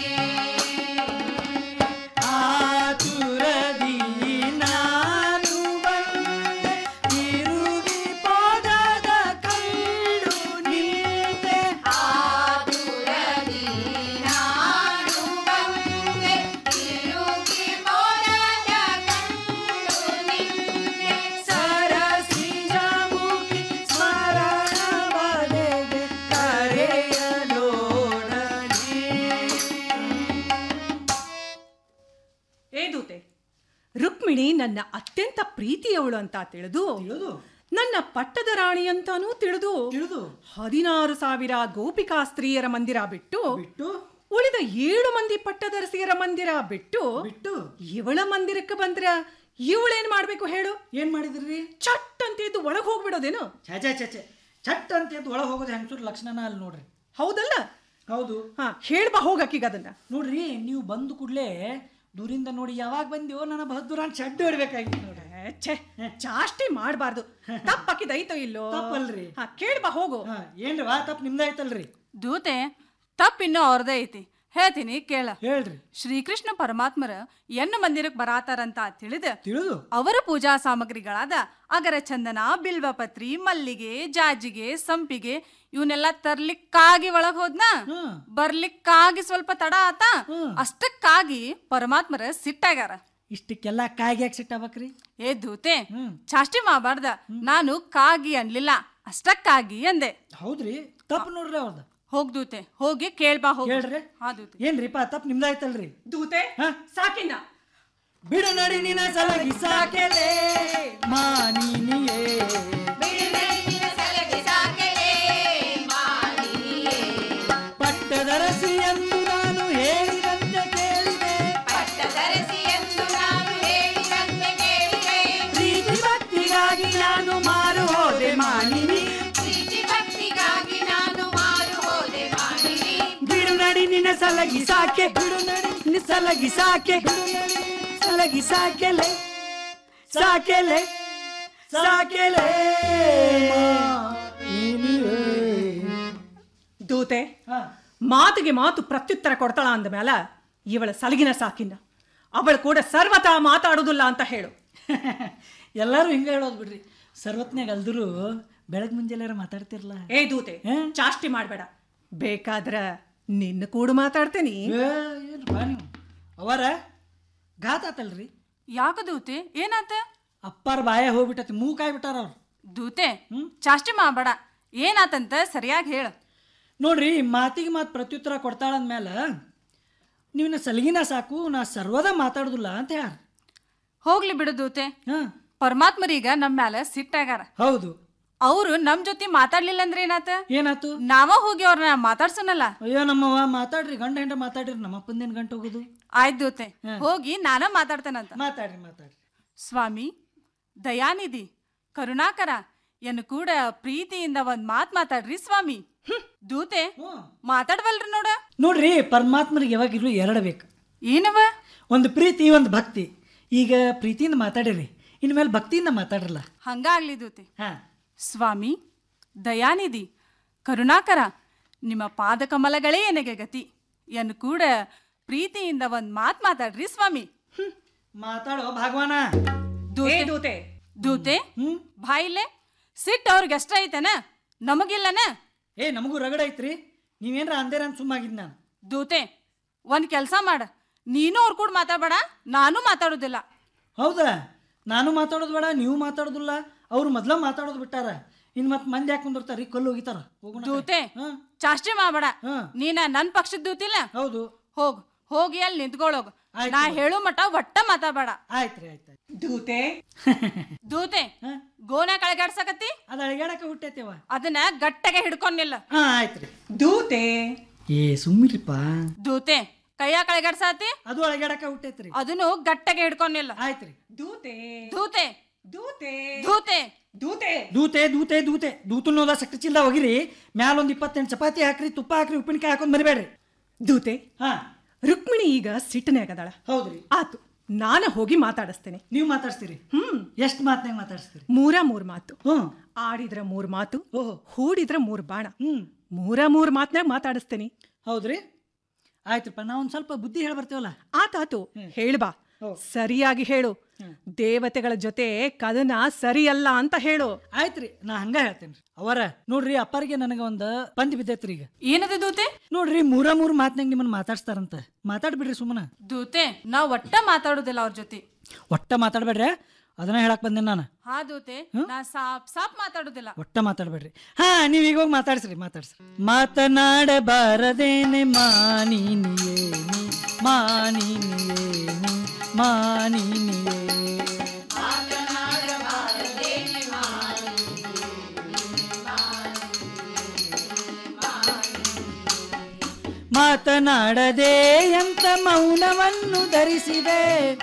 ಆತುರದಿ ನಾನು ಬಂದೆ ತಿರುಗಿ ಪಾದದ ಕಲ್ಲು ನಿಂತೆ ಆತುರದಿ ನಾನು ಬಂದೆ ತಿರುಗಿ ಮೋಡದ ಕಂಡು ನಿಂತೆ ಸರಸಿ ಜಾಮುಖಿ ಸ್ಮರಣ ಬದೆಗೆ ಕರೆಯಲೋಡನೆ ಏ ದೂತೆ ರುಕ್ಮಿಣಿ ನನ್ನ ಅತ್ಯಂತ ಪ್ರೀತಿಯವಳು ಅಂತ ತಿಳಿದು ನನ್ನ ಪಟ್ಟದ ರಾಣಿ ಅಂತಾನೂ ತಿಳಿದು ತಿಳಿದು ಹದಿನಾರು ಸಾವಿರ ಗೋಪಿಕಾ ಸ್ತ್ರೀಯರ ಮಂದಿರ ಬಿಟ್ಟು ಬಿಟ್ಟು ಉಳಿದ ಏಳು ಮಂದಿ ಪಟ್ಟದರಸಿಯರ ಮಂದಿರ ಬಿಟ್ಟು ಬಿಟ್ಟು ಇವಳ ಮಂದಿರಕ್ಕೆ ಬಂದ್ರ ಇವಳೇನ್ ಮಾಡ್ಬೇಕು ಹೇಳು ಏನ್ ಮಾಡಿದ್ರಿ ಚಟ್ ಅಂತ ಎದ್ದು ಒಳಗ್ ಹೋಗ್ಬಿಡೋದೇನು ಛೇ ಛೇ ಛೇ ಛೇ ಚಟ್ ಅಂತ ಎದ್ದು ಒಳಗೆ ಹೋಗೋದು ಹೆಂಗಸೂರ್ ಲಕ್ಷಣನ ಅಲ್ಲಿ ನೋಡ್ರಿ ಹೌದಲ್ಲ ಹೌದು ಹಾ ಹೇಳ್ಬಾ ಹೋಗಕ್ಕೀಗ ಅದನ್ನ ನೋಡ್ರಿ ನೀವು ಬಂದು ಕೂಡ್ಲೆ ದೂರಿಂದ ನೋಡಿ ಯಾವಾಗ ಬಂದ್ಯೋ ನನ್ನ ಬಹದ್ದೂರ ಅಂತ ಚಡ್ಡು ಹೊಡ್ಬೇಕಾಗಿತ್ತು ನೋಡ್ರಿ ಏ, ಛೇ ಚಾಷ್ಟಿ ಮಾಡಬಾರ್ದು ತಪ್ಪಾಕಿದೈತೋ ಇಲ್ಲೋ ತಪ್ಪಲ್ರಿ. ಹಾ ಕೇಳ್ಬಾ ಹೋಗು ಹಾ ಏನ್ರಿ ವಾ ತಪ್ಪು ನಿಮ್ದಾಯ್ತಲ್ರಿ ದೂತೆ ತಪ್ಪಿನ್ನು ಅವ್ರದೇ ಐತಿ ಹೇಳ್ತೀನಿ ಕೇಳ ಹೇಳ್ರಿ ಶ್ರೀಕೃಷ್ಣ ಪರಮಾತ್ಮರ ಎನ್ನ ಮಂದಿರಕ್ಕೆ ಬರಾತಾರಂತ ತಿಳಿದ ತಿಳಿದು ಅವರ ಪೂಜಾ ಸಾಮಗ್ರಿಗಳಾದ ಅಗರ ಚಂದನ ಬಿಲ್ವಪತ್ರಿ ಮಲ್ಲಿಗೆ ಜಾಜಿಗೆ ಸಂಪಿಗೆ ಇವನ್ನೆಲ್ಲ ತರ್ಲಿಕ್ಕಾಗಿ ಒಳಗ್ ಹೋದ್ನ ಬರ್ಲಿಕ್ಕಾಗಿ ಸ್ವಲ್ಪ ತಡ ಆತ ಅಷ್ಟಕ್ಕಾಗಿ ಪರಮಾತ್ಮರ ಸಿಟ್ಟಾಗ್ಯಾರ ಇಷ್ಟಕ್ಕೆಲ್ಲ ಕಾಯಿಗೆ ಯಾಕೆ ಸಿಟ್ಟಾಗ್ಬೇಕ್ರಿ ಏ ದೂತೆ ಚಾಷ್ಟಿ ಮಾಡಬಾರ್ದ ನಾನು ಕಾಗಿ ಅನ್ಲಿಲ್ಲ ಅಷ್ಟಕ್ಕಾಗಿ ಅಂದೆ ಹೌದ್ರಿ ತಪ್ಪು ನೋಡ್ರಿ ಅವ್ರದ್ದು ಹೋಗ್ ದೂತೆ ಹೋಗಿ ಕೇಳ್ಬಾ ಹೋಗ್ ಹೇಳ್ರಿ ಹಾ ದೂತೆ ಏನ್ರಿಪ್ಪ ತಪ್ಪು ನಿಮ್ದಾಯ್ತಲ್ರಿ ದೂತೆ ಸಾಕಿನ್ನ ಬಿಡು ನಡಿ ನಿನ ಸಲಗಿ ಸಾಕೆಲೆ ಮಾನಿನಿಯೇ ಬಿಡುಗಡೆ ನಿನ ಸಲಗೆ ಸಾಕೆಲೆ ಮಾಲಿನಿಯೇ ಸಲಗಿ ಸಾಕೆ ಬಿಡು ನಡಿ ಸಲಗಿ ಸಾಕೆ ಬಿಡು ನಡಿ ಸಲಗಿ ಸಾಕೆಲೆ ಸಾಕೆಲೆ ಸಾಕೆಲೆ ದೂತೆ ಮಾತಿಗೆ ಮಾತು ಪ್ರತ್ಯುತ್ತರ ಕೊಡ್ತಾಳ ಅಂದಮೇಲ ಇವಳ ಸಲಗಿನ ಸಾಕಿನ ಅವಳು ಕೂಡ ಸರ್ವತಾ ಮಾತಾಡುದಿಲ್ಲ ಅಂತ ಹೇಳು ಎಲ್ಲರೂ ಹಿಂಗೆ ಹೇಳೋದು ಬಿಡ್ರಿ ಸರ್ವತ್ನಾಗ ಅಲ್ದ್ರು ಬೆಳಗ್ಗೆ ಮುಂಜಾನೆ ಮಾತಾಡ್ತಿರಲ್ಲ ಏ ದೂತೆ ಚಾಷ್ಟಿ ಮಾಡಬೇಡ ಬೇಕಾದ್ರ ನಿನ್ನ ಕೂಡ ಮಾತಾಡ್ತೇನಿ ಅವರ ಘಾತ ಆತಲ್ರಿ ಯಾಕ ದೂತೆ ಏನಾತ ಅಪ್ಪಾರ ಬಾಯ ಹೋಗ್ಬಿಟ್ಟತಿ ಮೂಕಾಯ್ ಬಿಟ್ಟಾರ ಅವ್ರು ದೂತೆ ಚಾಷ್ಟಿ ಮಾಡಬೇಡ ಏನಾತಂತ ಸರಿಯಾಗಿ ಹೇಳ ನೋಡ್ರಿ ಮಾತಿಗೆ ಮಾತು ಪ್ರತ್ಯುತ್ತರ ಕೊಡ್ತಾಳಂದ್ಮೇಲೆ ನೀವಿನ ಸಲಗಿನ ಸಾಕು ನಾ ಸರ್ವದ ಮಾತಾಡುದಿಲ್ಲ ಅಂತ ಯಾರು ಹೋಗ್ಲಿ ಬಿಡು ದೂತೆ ಪರಮಾತ್ಮರೀಗ ನಮ್ಮ ಮ್ಯಾಲ ಸಿಟ್ಟಾಗಾರ ಹೌದು ಅವ್ರು ನಮ್ ಜೊತೆ ಮಾತಾಡ್ಲಿಲ್ಲ ಅಂದ್ರೆ ಏನಾತ ಏನಾತು ನಾವ ಹೋಗಿ ಅವ್ರನ್ನ ಮಾತಾಡ್ಸೋನಲ್ಲ ಅಯ್ಯೋ ನಮ್ಮವ್ವ ಮಾತಾಡ್ರಿ ಗಂಡ ಹೆಂಡ ಮಾತಾಡ್ರಿ ನಮ್ಮ ಅಪ್ಪಂದೇನು ಗಂಟು ಹೋಗೋದು ಆಯ್ತು ದೂತೆ ಹೋಗಿ ನಾನ ಮಾತಾಡ್ತೇನಂತ ಮಾತಾಡ್ರಿ ಮಾತಾಡ್ರಿ ಸ್ವಾಮಿ ದಯಾನಿಧಿ ಕರುಣಾಕರ ಎನ್ನು ಕೂಡ ಪ್ರೀತಿಯಿಂದ ಒಂದ್ ಮಾತ್ ಮಾತಾಡ್ರಿ ಸ್ವಾಮಿ ಹ್ಮ್, ದೂತೆ ಮಾತಾಡ್ವಲ್ರಿ ನೋಡ ನೋಡ್ರಿ ಪರಮಾತ್ಮರಿಗೆ ಯಾವಾಗಿರ್ಲು ಎರಡು ಬೇಕು ಏನವ ಒಂದು ಪ್ರೀತಿ ಒಂದು ಭಕ್ತಿ ಈಗ ಪ್ರೀತಿಯಿಂದ ಮಾತಾಡಿರಿ ಇನ್ಮೇಲೆ ಭಕ್ತಿಯಿಂದ ಮಾತಾಡ್ರಲ್ಲ ಹಂಗಾಗ್ಲಿ ದೂತೆ ಹಾ ಸ್ವಾಮಿ ದಯಾನಿಧಿ ಕರುಣಾಕರ ನಿಮ್ಮ ಪಾದಕಮಲಗಳೇ ನನಗೆ ಗತಿ ಎನ್ನು ಕೂಡ ಪ್ರೀತಿಯಿಂದ ಒಂದ್ ಮಾತ್ ಮಾತಾಡ್ರಿ ಸ್ವಾಮಿ ಮಾತಾಡೋ ಭಗವಾನ ಏ ದೂತೆ ದೂತೆ ಬಾಯಿಲೆ ಸಿಟ್ಟು ಅವ್ರಿಗೆ ಎಷ್ಟ ಐತನ ನಮಗಿಲ್ಲನ ಏ ನಮಗೂ ರಗಡ ಐತ್ರಿ ನೀವೇನ್ರ ಅಂದೇರ ಅಂತ ಸುಮ್ಮಾಗಿದ್ ನಾನು ದೂತೆ ಒಂದ್ ಕೆಲ್ಸ ಮಾಡ ನೀನು ಅವ್ರ ಕೂಡ ಮಾತಾಡ್ಬೇಡ ನಾನು ಮಾತಾಡೋದಿಲ್ಲ ಹೌದಾ ನಾನು ಮಾತಾಡೋದು ಬೇಡ ನೀವು ಮಾತಾಡೋದಿಲ್ಲ ಅವ್ರು ಮೊದ್ಲ ಮಾತಾಡೋದು ಬಿಟ್ಟಾರ ಇನ್ ಮತ್ ಮಂದಿ ಯಾಕೆ ಕುಂದಿರ್ತಾರ ಕಲ್ಲು ಹೋಗಿತಾರ ಹೋಗೋಣ ದೂತೆ ಚಾಷ್ಟೆ ಮಾಡಬೇಡ ನೀನ ನನ್ ಪಕ್ಷದ ದೂತಿಲ್ಲ ಹೌದು ಹೋಗ್ ಹೋಗಿ ಅಲ್ಲಿ ನಿಂತ್ಕೊಳ್ಳೋಗ್ ನಾ ಹೇಳೋ ಮಟ ಒಟ್ಟ ಮಾತಾಡಬೇಡ ಆಯ್ತ್ರಿ ಆಯ್ತು ದೂತೆ ದೂತೆ ಗೋನ ಕಳಗಾಡ್ಸಕತ್ತಿ ಅದ ಅಳಿಗಾಡಕ ಹುಟ್ಟೈತಿವ ಅದನ್ನ ಗಟ್ಟಗೆ ಹಿಡ್ಕೊಂಡಿಲ್ಲ ಹಾ ಆಯ್ತ್ರಿ ದೂತೆ ಏ ಸುಮ್ಮಿರಿಪ್ಪ ದೂತೆ ಕೈಯ ಕಳಗಾಡ್ಸತಿ ಅದು ಅಳಿಗಾಡಕ ಹುಟ್ಟೈತ್ರಿ ಅದನ್ನು ಗಟ್ಟಗೆ ಹಿಡ್ಕೊಂಡಿಲ್ಲ ಆಯ್ತ್ರಿ ದೂತೆ ದೂತೆ ದೂತೆ ದೂತೆ ದೂತೆ ದೂತೆ ದೂತೆ ದೂತೆ ದೂತನ್ನೋದ ಸಕ್ರೆ ಚಿಲ್ದ ಹೋಗಿರಿ ಮ್ಯಾಲೊಂದ್ ಇಪ್ಪತ್ತೆಂಟು ಚಪಾತಿ ಹಾಕ್ರಿ ತುಪ್ಪ ಹಾಕ್ರಿ ಉಪ್ಪಿನಕಾಯಿ ಹಾಕೊಂಡ್ ಮರಿಬೇಡ್ರಿ ದೂತೆ ಹಾ ರುಕ್ಮಿಣಿ ಈಗ ಸಿಟ್ಟನೆ ಆಗದಾಳ ಹೌದ್ರಿ ಆತು ನಾನು ಹೋಗಿ ಮಾತಾಡಿಸ್ತೇನೆ ನೀವು ಮಾತಾಡ್ಸ್ತೀರಿ ಹ್ಮ್ ಎಷ್ಟ್ ಮಾತ್ನಾಗ ಮಾತಾಡ್ಸ್ತೀರಿ ಮೂರ ಮೂರ್ ಮಾತು ಹ್ಮ್ ಆಡಿದ್ರ ಮೂರ್ ಮಾತು ಓಹೋ ಹೂಡಿದ್ರ ಮೂರ್ ಬಾಣ ಹ್ಮ್ ಮೂರ ಮೂರ್ ಮಾತ್ನಾಗ ಮಾತಾಡಿಸ್ತೇನೆ ಹೌದ್ರಿ ಆಯ್ತ್ರಪ್ಪ ನಾ ಒಂದ್ ಸ್ವಲ್ಪ ಬುದ್ಧಿ ಹೇಳಿ ಬರ್ತೀವಲ್ಲ ಆತಾತು ಹೇಳ್ಬಾ ಸರಿಯಾಗಿ ಹೇಳು ದೇವತೆಗಳ ಜೊತೆ ಕದನ ಸರಿಯಲ್ಲ ಅಂತ ಹೇಳು ಆಯ್ತ್ರಿ ನಾ ಹಂಗ ಹೇಳ್ತೇನ್ರಿ ಅವರ ನೋಡ್ರಿ ಅಪ್ಪರಿಗೆ ನನಗ ಒಂದ್ ಪಂದ್ ಬಿದ್ದೈತ್ರಿ ಈಗ ಏನದ ದೂತೆ ನೋಡ್ರಿ ಮೂರ ಮೂರ್ ಮಾತ್ನಾಗ ನಿಮ್ಮನ್ನ ಮಾತಾಡ್ಸ್ತಾರಂತ ಮಾತಾಡ್ಬಿಡ್ರಿ ಸುಮ್ಮನ ದೂತೆ ನಾ ಒಟ್ಟ ಮಾತಾಡೋದಿಲ್ಲ ಅವ್ರ ಜೊತೆ ಒಟ್ಟ ಮಾತಾಡ್ಬೇಡ್ರಿ ಅದನ್ನ ಹೇಳಕ್ ಬಂದೆ ನಾನು ಹಾ ದೂತೆ ನಾ ಸಾಪ್ ಸಾಪ್ ಮಾತಾಡೋದಿಲ್ಲ ಒಟ್ಟ ಮಾತಾಡ್ಬೇಡ್ರಿ ಹಾ ನೀವ್ ಈಗ ಹೋಗಿ ಮಾತಾಡ್ಸ್ರಿ ಮಾತಾಡ್ಸ್ರಿ ಮಾತನಾಡಬಾರದೇನೆ ಮಾನಿನಿಯೇನಿ ಮಾನಿನಿಯೇನಿ ಮಾನಿನಿಯೇ ಮಾತನಾಡದೆ ಎಂತ ಮೌನವನ್ನು ಧರಿಸಿದೆ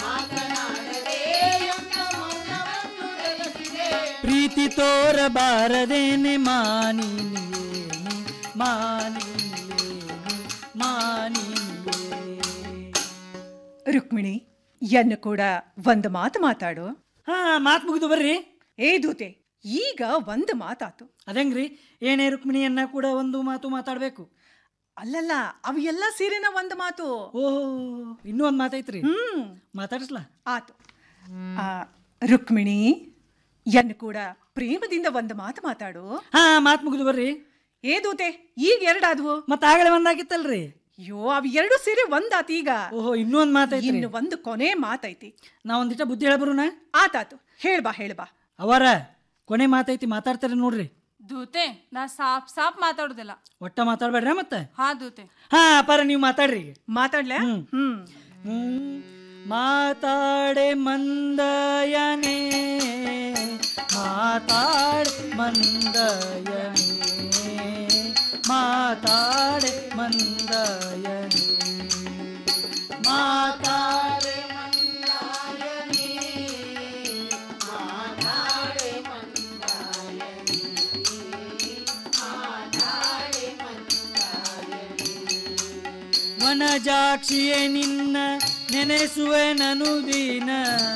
ಪ್ರೀತಿ ತೋರಬಾರದೇನೆ ಮಾನಿನಿಯೇನಿ ಮಾನಿನಿಯೇನಿ ಮಾನಿನಿಯೇ ರುಕ್ಮಿಣಿ ಎನ್ನು ಕೂಡ ಒಂದು ಮಾತು ಮಾತಾಡು ಹಾ ಮಾತು ಮುಗಿದು ಬರ್ರಿ ಏ ದೂತೆ ಈಗ ಒಂದು ಮಾತಾತು ಅದಂಗ್ರಿ ಏನೇ ರುಕ್ಮಿಣಿಯನ್ನ ಕೂಡ ಒಂದು ಮಾತು ಮಾತಾಡ್ಬೇಕು ಅಲ್ಲಲ್ಲ ಅವು ಎಲ್ಲ ಸೇರಿನ ಒಂದು ಮಾತು ಓಹೋ ಇನ್ನೂ ಒಂದು ಮಾತೈತ್ರಿ ಹ್ಮ್ ಮಾತಾಡಿಸ್ಲಾ ಆತು ಆ, ರುಕ್ಮಿಣಿ ಎನ್ನು ಕೂಡ ಪ್ರೇಮದಿಂದ ಒಂದು ಮಾತು ಮಾತಾಡು ಹಾ ಮಾತು ಮುಗಿದು ಬರ್ರಿ ಏ ದೂತೆ ಈಗ ಎರಡಾದ್ವು ಮತ್ತೆ ಆಗಲೇ ಒಂದಾಗಿತ್ತಲ್ರಿ ಅಯ್ಯೋ ಅವು ಎರಡು ಸೇರಿ ಒಂದಾತು ಈಗ ಓಹೋ ಇನ್ನೂ ಒಂದು ಮಾತೈತ್ರಿ ಇನ್ನು ಒಂದು ಕೊನೆ ಮಾತೈತಿ ನಾ ಒಂದಿಟ ಬುದ್ಧಿ ಹೇಳಬರುನ ಆತಾತು ಹೇಳ್ಬಾ ಹೇಳ್ಬಾ ಅವರ ಕೊನೆ ಮಾತೈತಿ ಮಾತಾಡ್ತಾರೆ ನೋಡ್ರಿ ದೂತೆ ನಾ ಸಾಪ್ ಸಾಪ್ ಮಾತಾಡೋದಿಲ್ಲ ಒಟ್ಟ ಮಾತಾಡ್ಬೇಡ್ರ ಮತ್ತೆ ಹಾ ದೂತೆ ಹಾ ಪರ ನೀವು ಮಾತಾಡ್ರಿ ಈಗ ಮಾತಾಡ್ಲ ಹ್ಮ್ ಹ್ಮ್. ಮಾತಾಡೆ ಮಂದಯನೇ ಮಾತಾಡೆ ಮಂದಯನೇ ಮಾತಾಡೆ ಮಂದಯನೇ ಮಾತಾಡೆ ಮಂದಯನೇ ಮಾತಾಡೆ ಮಂದಯನೇ ಮಾತಾಡೆ ಮಂದಯನೇ ವನಜಾಕ್ಷಿಯೇ ನಿನ್ನ ನೆನೆಸುವೆ ನನು ದಿನ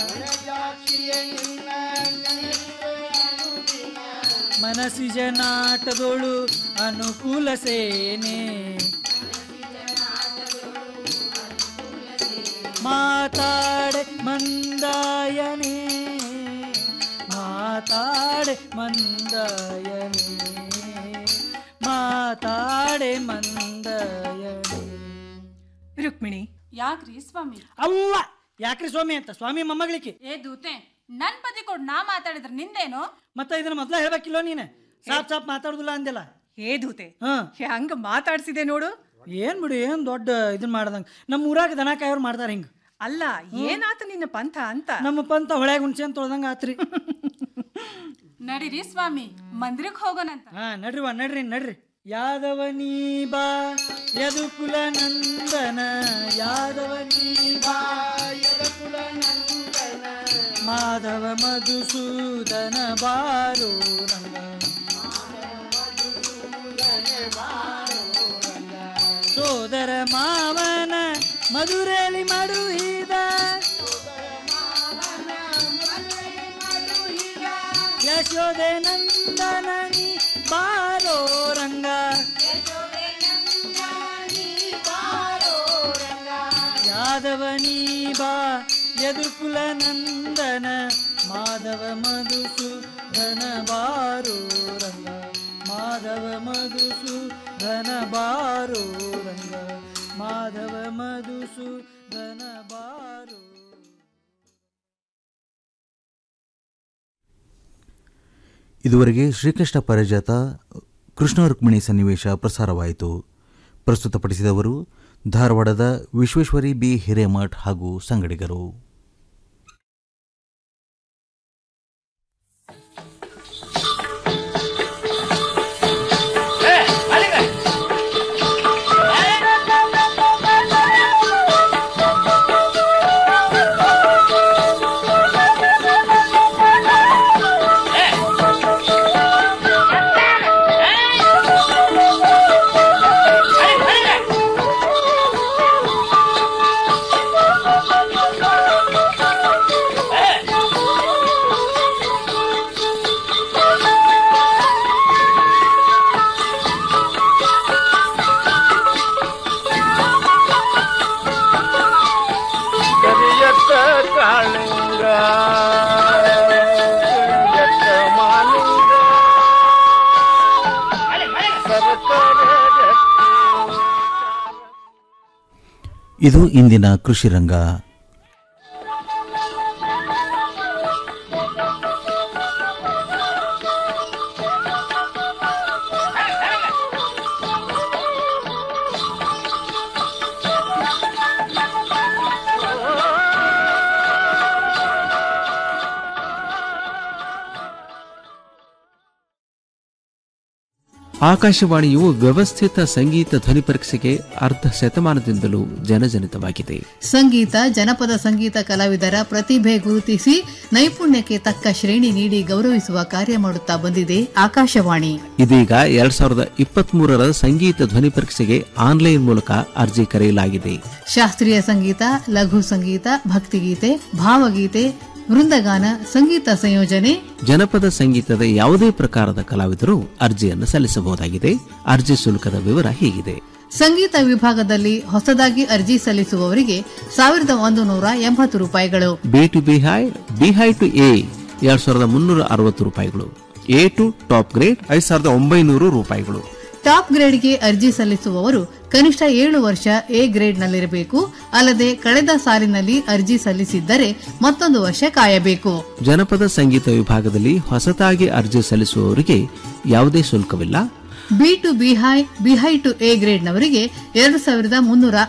ಮನಸ್ಸಿಜ ನಾಟದೊಳು ಅನುಕೂಲ ಸೇನೆ ಮಾತಾಡೆ ಮಂದಾಯನೆ ಮಾತಾಡೆ ಮಂದಾಯನೆ ಮಾತಾಡೆ ಮಂದಾಯನೆ ರುಕ್ಮಿಣಿ ಯಾಕ್ರಿ ಸ್ವಾಮಿ ಅವ್ವ ಯಾಕ್ರಿ ಸ್ವಾಮಿ ಅಂತ ಸ್ವಾಮಿ ಮೊಮ್ಮಗಳಿಗೆ ಏ ದೂತೆ ನನ್ ಪತಿ ಕೊಡ್ ನಾ ಮಾತಾಡಿದ್ರೆ ನಿಂದೇನು ಮತ್ತೆ ಇದನ್ನ ಮೊದ್ಲ ಹೇಳ್ಬೇಕಿಲ್ಲೋ ನೀನು ಸಾಪ್ ಸಾಪ್ ಮಾತಾಡುದಿಲ್ಲ ಅಂದಿಲ್ಲ ಏ ದೂತೆ ಹಾ ಹೆಂಗ ಮಾತಾಡ್ಸಿದೆ ನೋಡು ಏನ್ ಬಿಡು ಏನ್ ದೊಡ್ಡ ಇದನ್ನ ಮಾಡ್ದಂಗ ನಮ್ಮ ಊರಾಗ ದನ ಕಾಯೋರು ಮಾಡ್ತಾರ ಹಿಂಗ ಅಲ್ಲ ಏನಾತ ನಿನ್ನ ಪಂಥ ಅಂತ ನಮ್ಮ ಪಂತ ಹೊಳ್ಯಾಗ ಹುಣ್ಸೆ ಅಂತ ತೊಳ್ದಂಗ ಆತ್ರಿ ನಡೀರಿ ಸ್ವಾಮಿ ಮಂದಿರಕ್ಕೆ ಹೋಗೋಣಂತ ಹಾ ನಡ್ರಿ ವಾ ನಡ್ರಿ ನಡ್ರಿ ಯಾದವನೀ ಬಾ ಯದುಕುಲ ನಂದನ ಯಾದವನೀ ಬಾ ಯದುಕುಲ ನಂದನ ಮಾಧವ ಮಧುಸೂದನ ಬಾರೋ ರಂಗ ಸೋದರ ಮಾವನ ಮಧುರೇಲಿ ಮಡುಹಿದ ಯಶೋದೆ ನಂದನನಿ ಬಾರೋ ರಂಗ ಯಾದವನೀ ಬಾ ಯದುಕುಲ ನಂದನ ಮಾಧವ ಮಧುಸೂದನ ಬಾರೋ ರಂಗ ಮಾಧವ ಮಧುಸೂದನ ಬಾರೋ ರಂಗ ಮಾಧವ ಮಧುಸೂದನ ಬಾರೋ ಇದುವರೆಗೆ ಶ್ರೀಕೃಷ್ಣ ಪಾರಿಜಾತ ಕೃಷ್ಣ ರುಕ್ಮಿಣಿ ಸನ್ನಿವೇಶ ಪ್ರಸಾರವಾಯಿತು ಪ್ರಸ್ತುತಪಡಿಸಿದವರು ಧಾರವಾಡದ ವಿಶ್ವೇಶ್ವರಿ ಬಿ ಹಿರೇಮಠ್ ಹಾಗೂ ಸಂಗಡಿಗರು ಕರಿಯತ್ತ ಕಾಳಿಂಗ ಕರಿಯತ್ತ ಮಾಲಿಂಗ ಸರಸರ ಇದು ಇಂದಿನ ಕೃಷಿ ರಂಗ ಆಕಾಶವಾಣಿಯು ವ್ಯವಸ್ಥಿತ ಸಂಗೀತ ಧ್ವನಿ ಪರೀಕ್ಷೆಗೆ ಅರ್ಧ ಶತಮಾನದಿಂದಲೂ ಜನಜನಿತವಾಗಿದೆ ಸಂಗೀತ ಜನಪದ ಸಂಗೀತ ಕಲಾವಿದರ ಪ್ರತಿಭೆ ಗುರುತಿಸಿ ನೈಪುಣ್ಯಕ್ಕೆ ತಕ್ಕ ಶ್ರೇಣಿ ನೀಡಿ ಗೌರವಿಸುವ ಕಾರ್ಯ ಮಾಡುತ್ತಾ ಬಂದಿದೆ ಆಕಾಶವಾಣಿ ಇದೀಗ ಎರಡ್ ಸಾವಿರದ ಇಪ್ಪತ್ತ್ ಮೂರರ ಸಂಗೀತ ಧ್ವನಿ ಪರೀಕ್ಷೆಗೆ ಆನ್ಲೈನ್ ಮೂಲಕ ಅರ್ಜಿ ಕರೆಯಲಾಗಿದೆ ಶಾಸ್ತ್ರೀಯ ಸಂಗೀತ ಲಘು ಸಂಗೀತ ಭಕ್ತಿಗೀತೆ ಭಾವಗೀತೆ ವೃಂದಗಾನ ಸಂಗೀತ ಸಂಯೋಜನೆ ಜನಪದ ಸಂಗೀತದ ಯಾವುದೇ ಪ್ರಕಾರದ ಕಲಾವಿದರು ಅರ್ಜಿಯನ್ನು ಸಲ್ಲಿಸಬಹುದಾಗಿದೆ ಅರ್ಜಿ ಶುಲ್ಕದ ವಿವರ ಹೀಗಿದೆ ಸಂಗೀತ ವಿಭಾಗದಲ್ಲಿ ಹೊಸದಾಗಿ ಅರ್ಜಿ ಸಲ್ಲಿಸುವವರಿಗೆ ಸಾವಿರದ ಒಂದು ನೂರ ಎಂಬತ್ತು ರೂಪಾಯಿಗಳು B to B high B high to A ಎರಡ್ ಸಾವಿರದ ಮುನ್ನೂರ ಅರವತ್ತು ರೂಪಾಯಿಗಳು ಎ ಟು ಟಾಪ್ ಗ್ರೇಡ್ ಐದು ಸಾವಿರದ ಒಂಬೈನೂರು ರೂಪಾಯಿಗಳು ಟಾಪ್ ಗ್ರೇಡ್ಗೆ ಅರ್ಜಿ ಸಲ್ಲಿಸುವವರು ಕನಿಷ್ಠ ಏಳು ವರ್ಷ ಎ ಗ್ರೇಡ್ನಲ್ಲಿರಬೇಕು ಅಲ್ಲದೆ ಕಳೆದ ಸಾಲಿನಲ್ಲಿ ಅರ್ಜಿ ಸಲ್ಲಿಸಿದ್ದರೆ ಮತ್ತೊಂದು ವರ್ಷ ಕಾಯಬೇಕು ಜನಪದ ಸಂಗೀತ ವಿಭಾಗದಲ್ಲಿ ಹೊಸತಾಗಿ ಅರ್ಜಿ ಸಲ್ಲಿಸುವವರಿಗೆ ಯಾವುದೇ ಶುಲ್ಕವಿಲ್ಲ B to B high B high to A ಗ್ರೇಡ್ನವರಿಗೆ ಎರಡು ಸಾವಿರದ ಮುನ್ನೂರ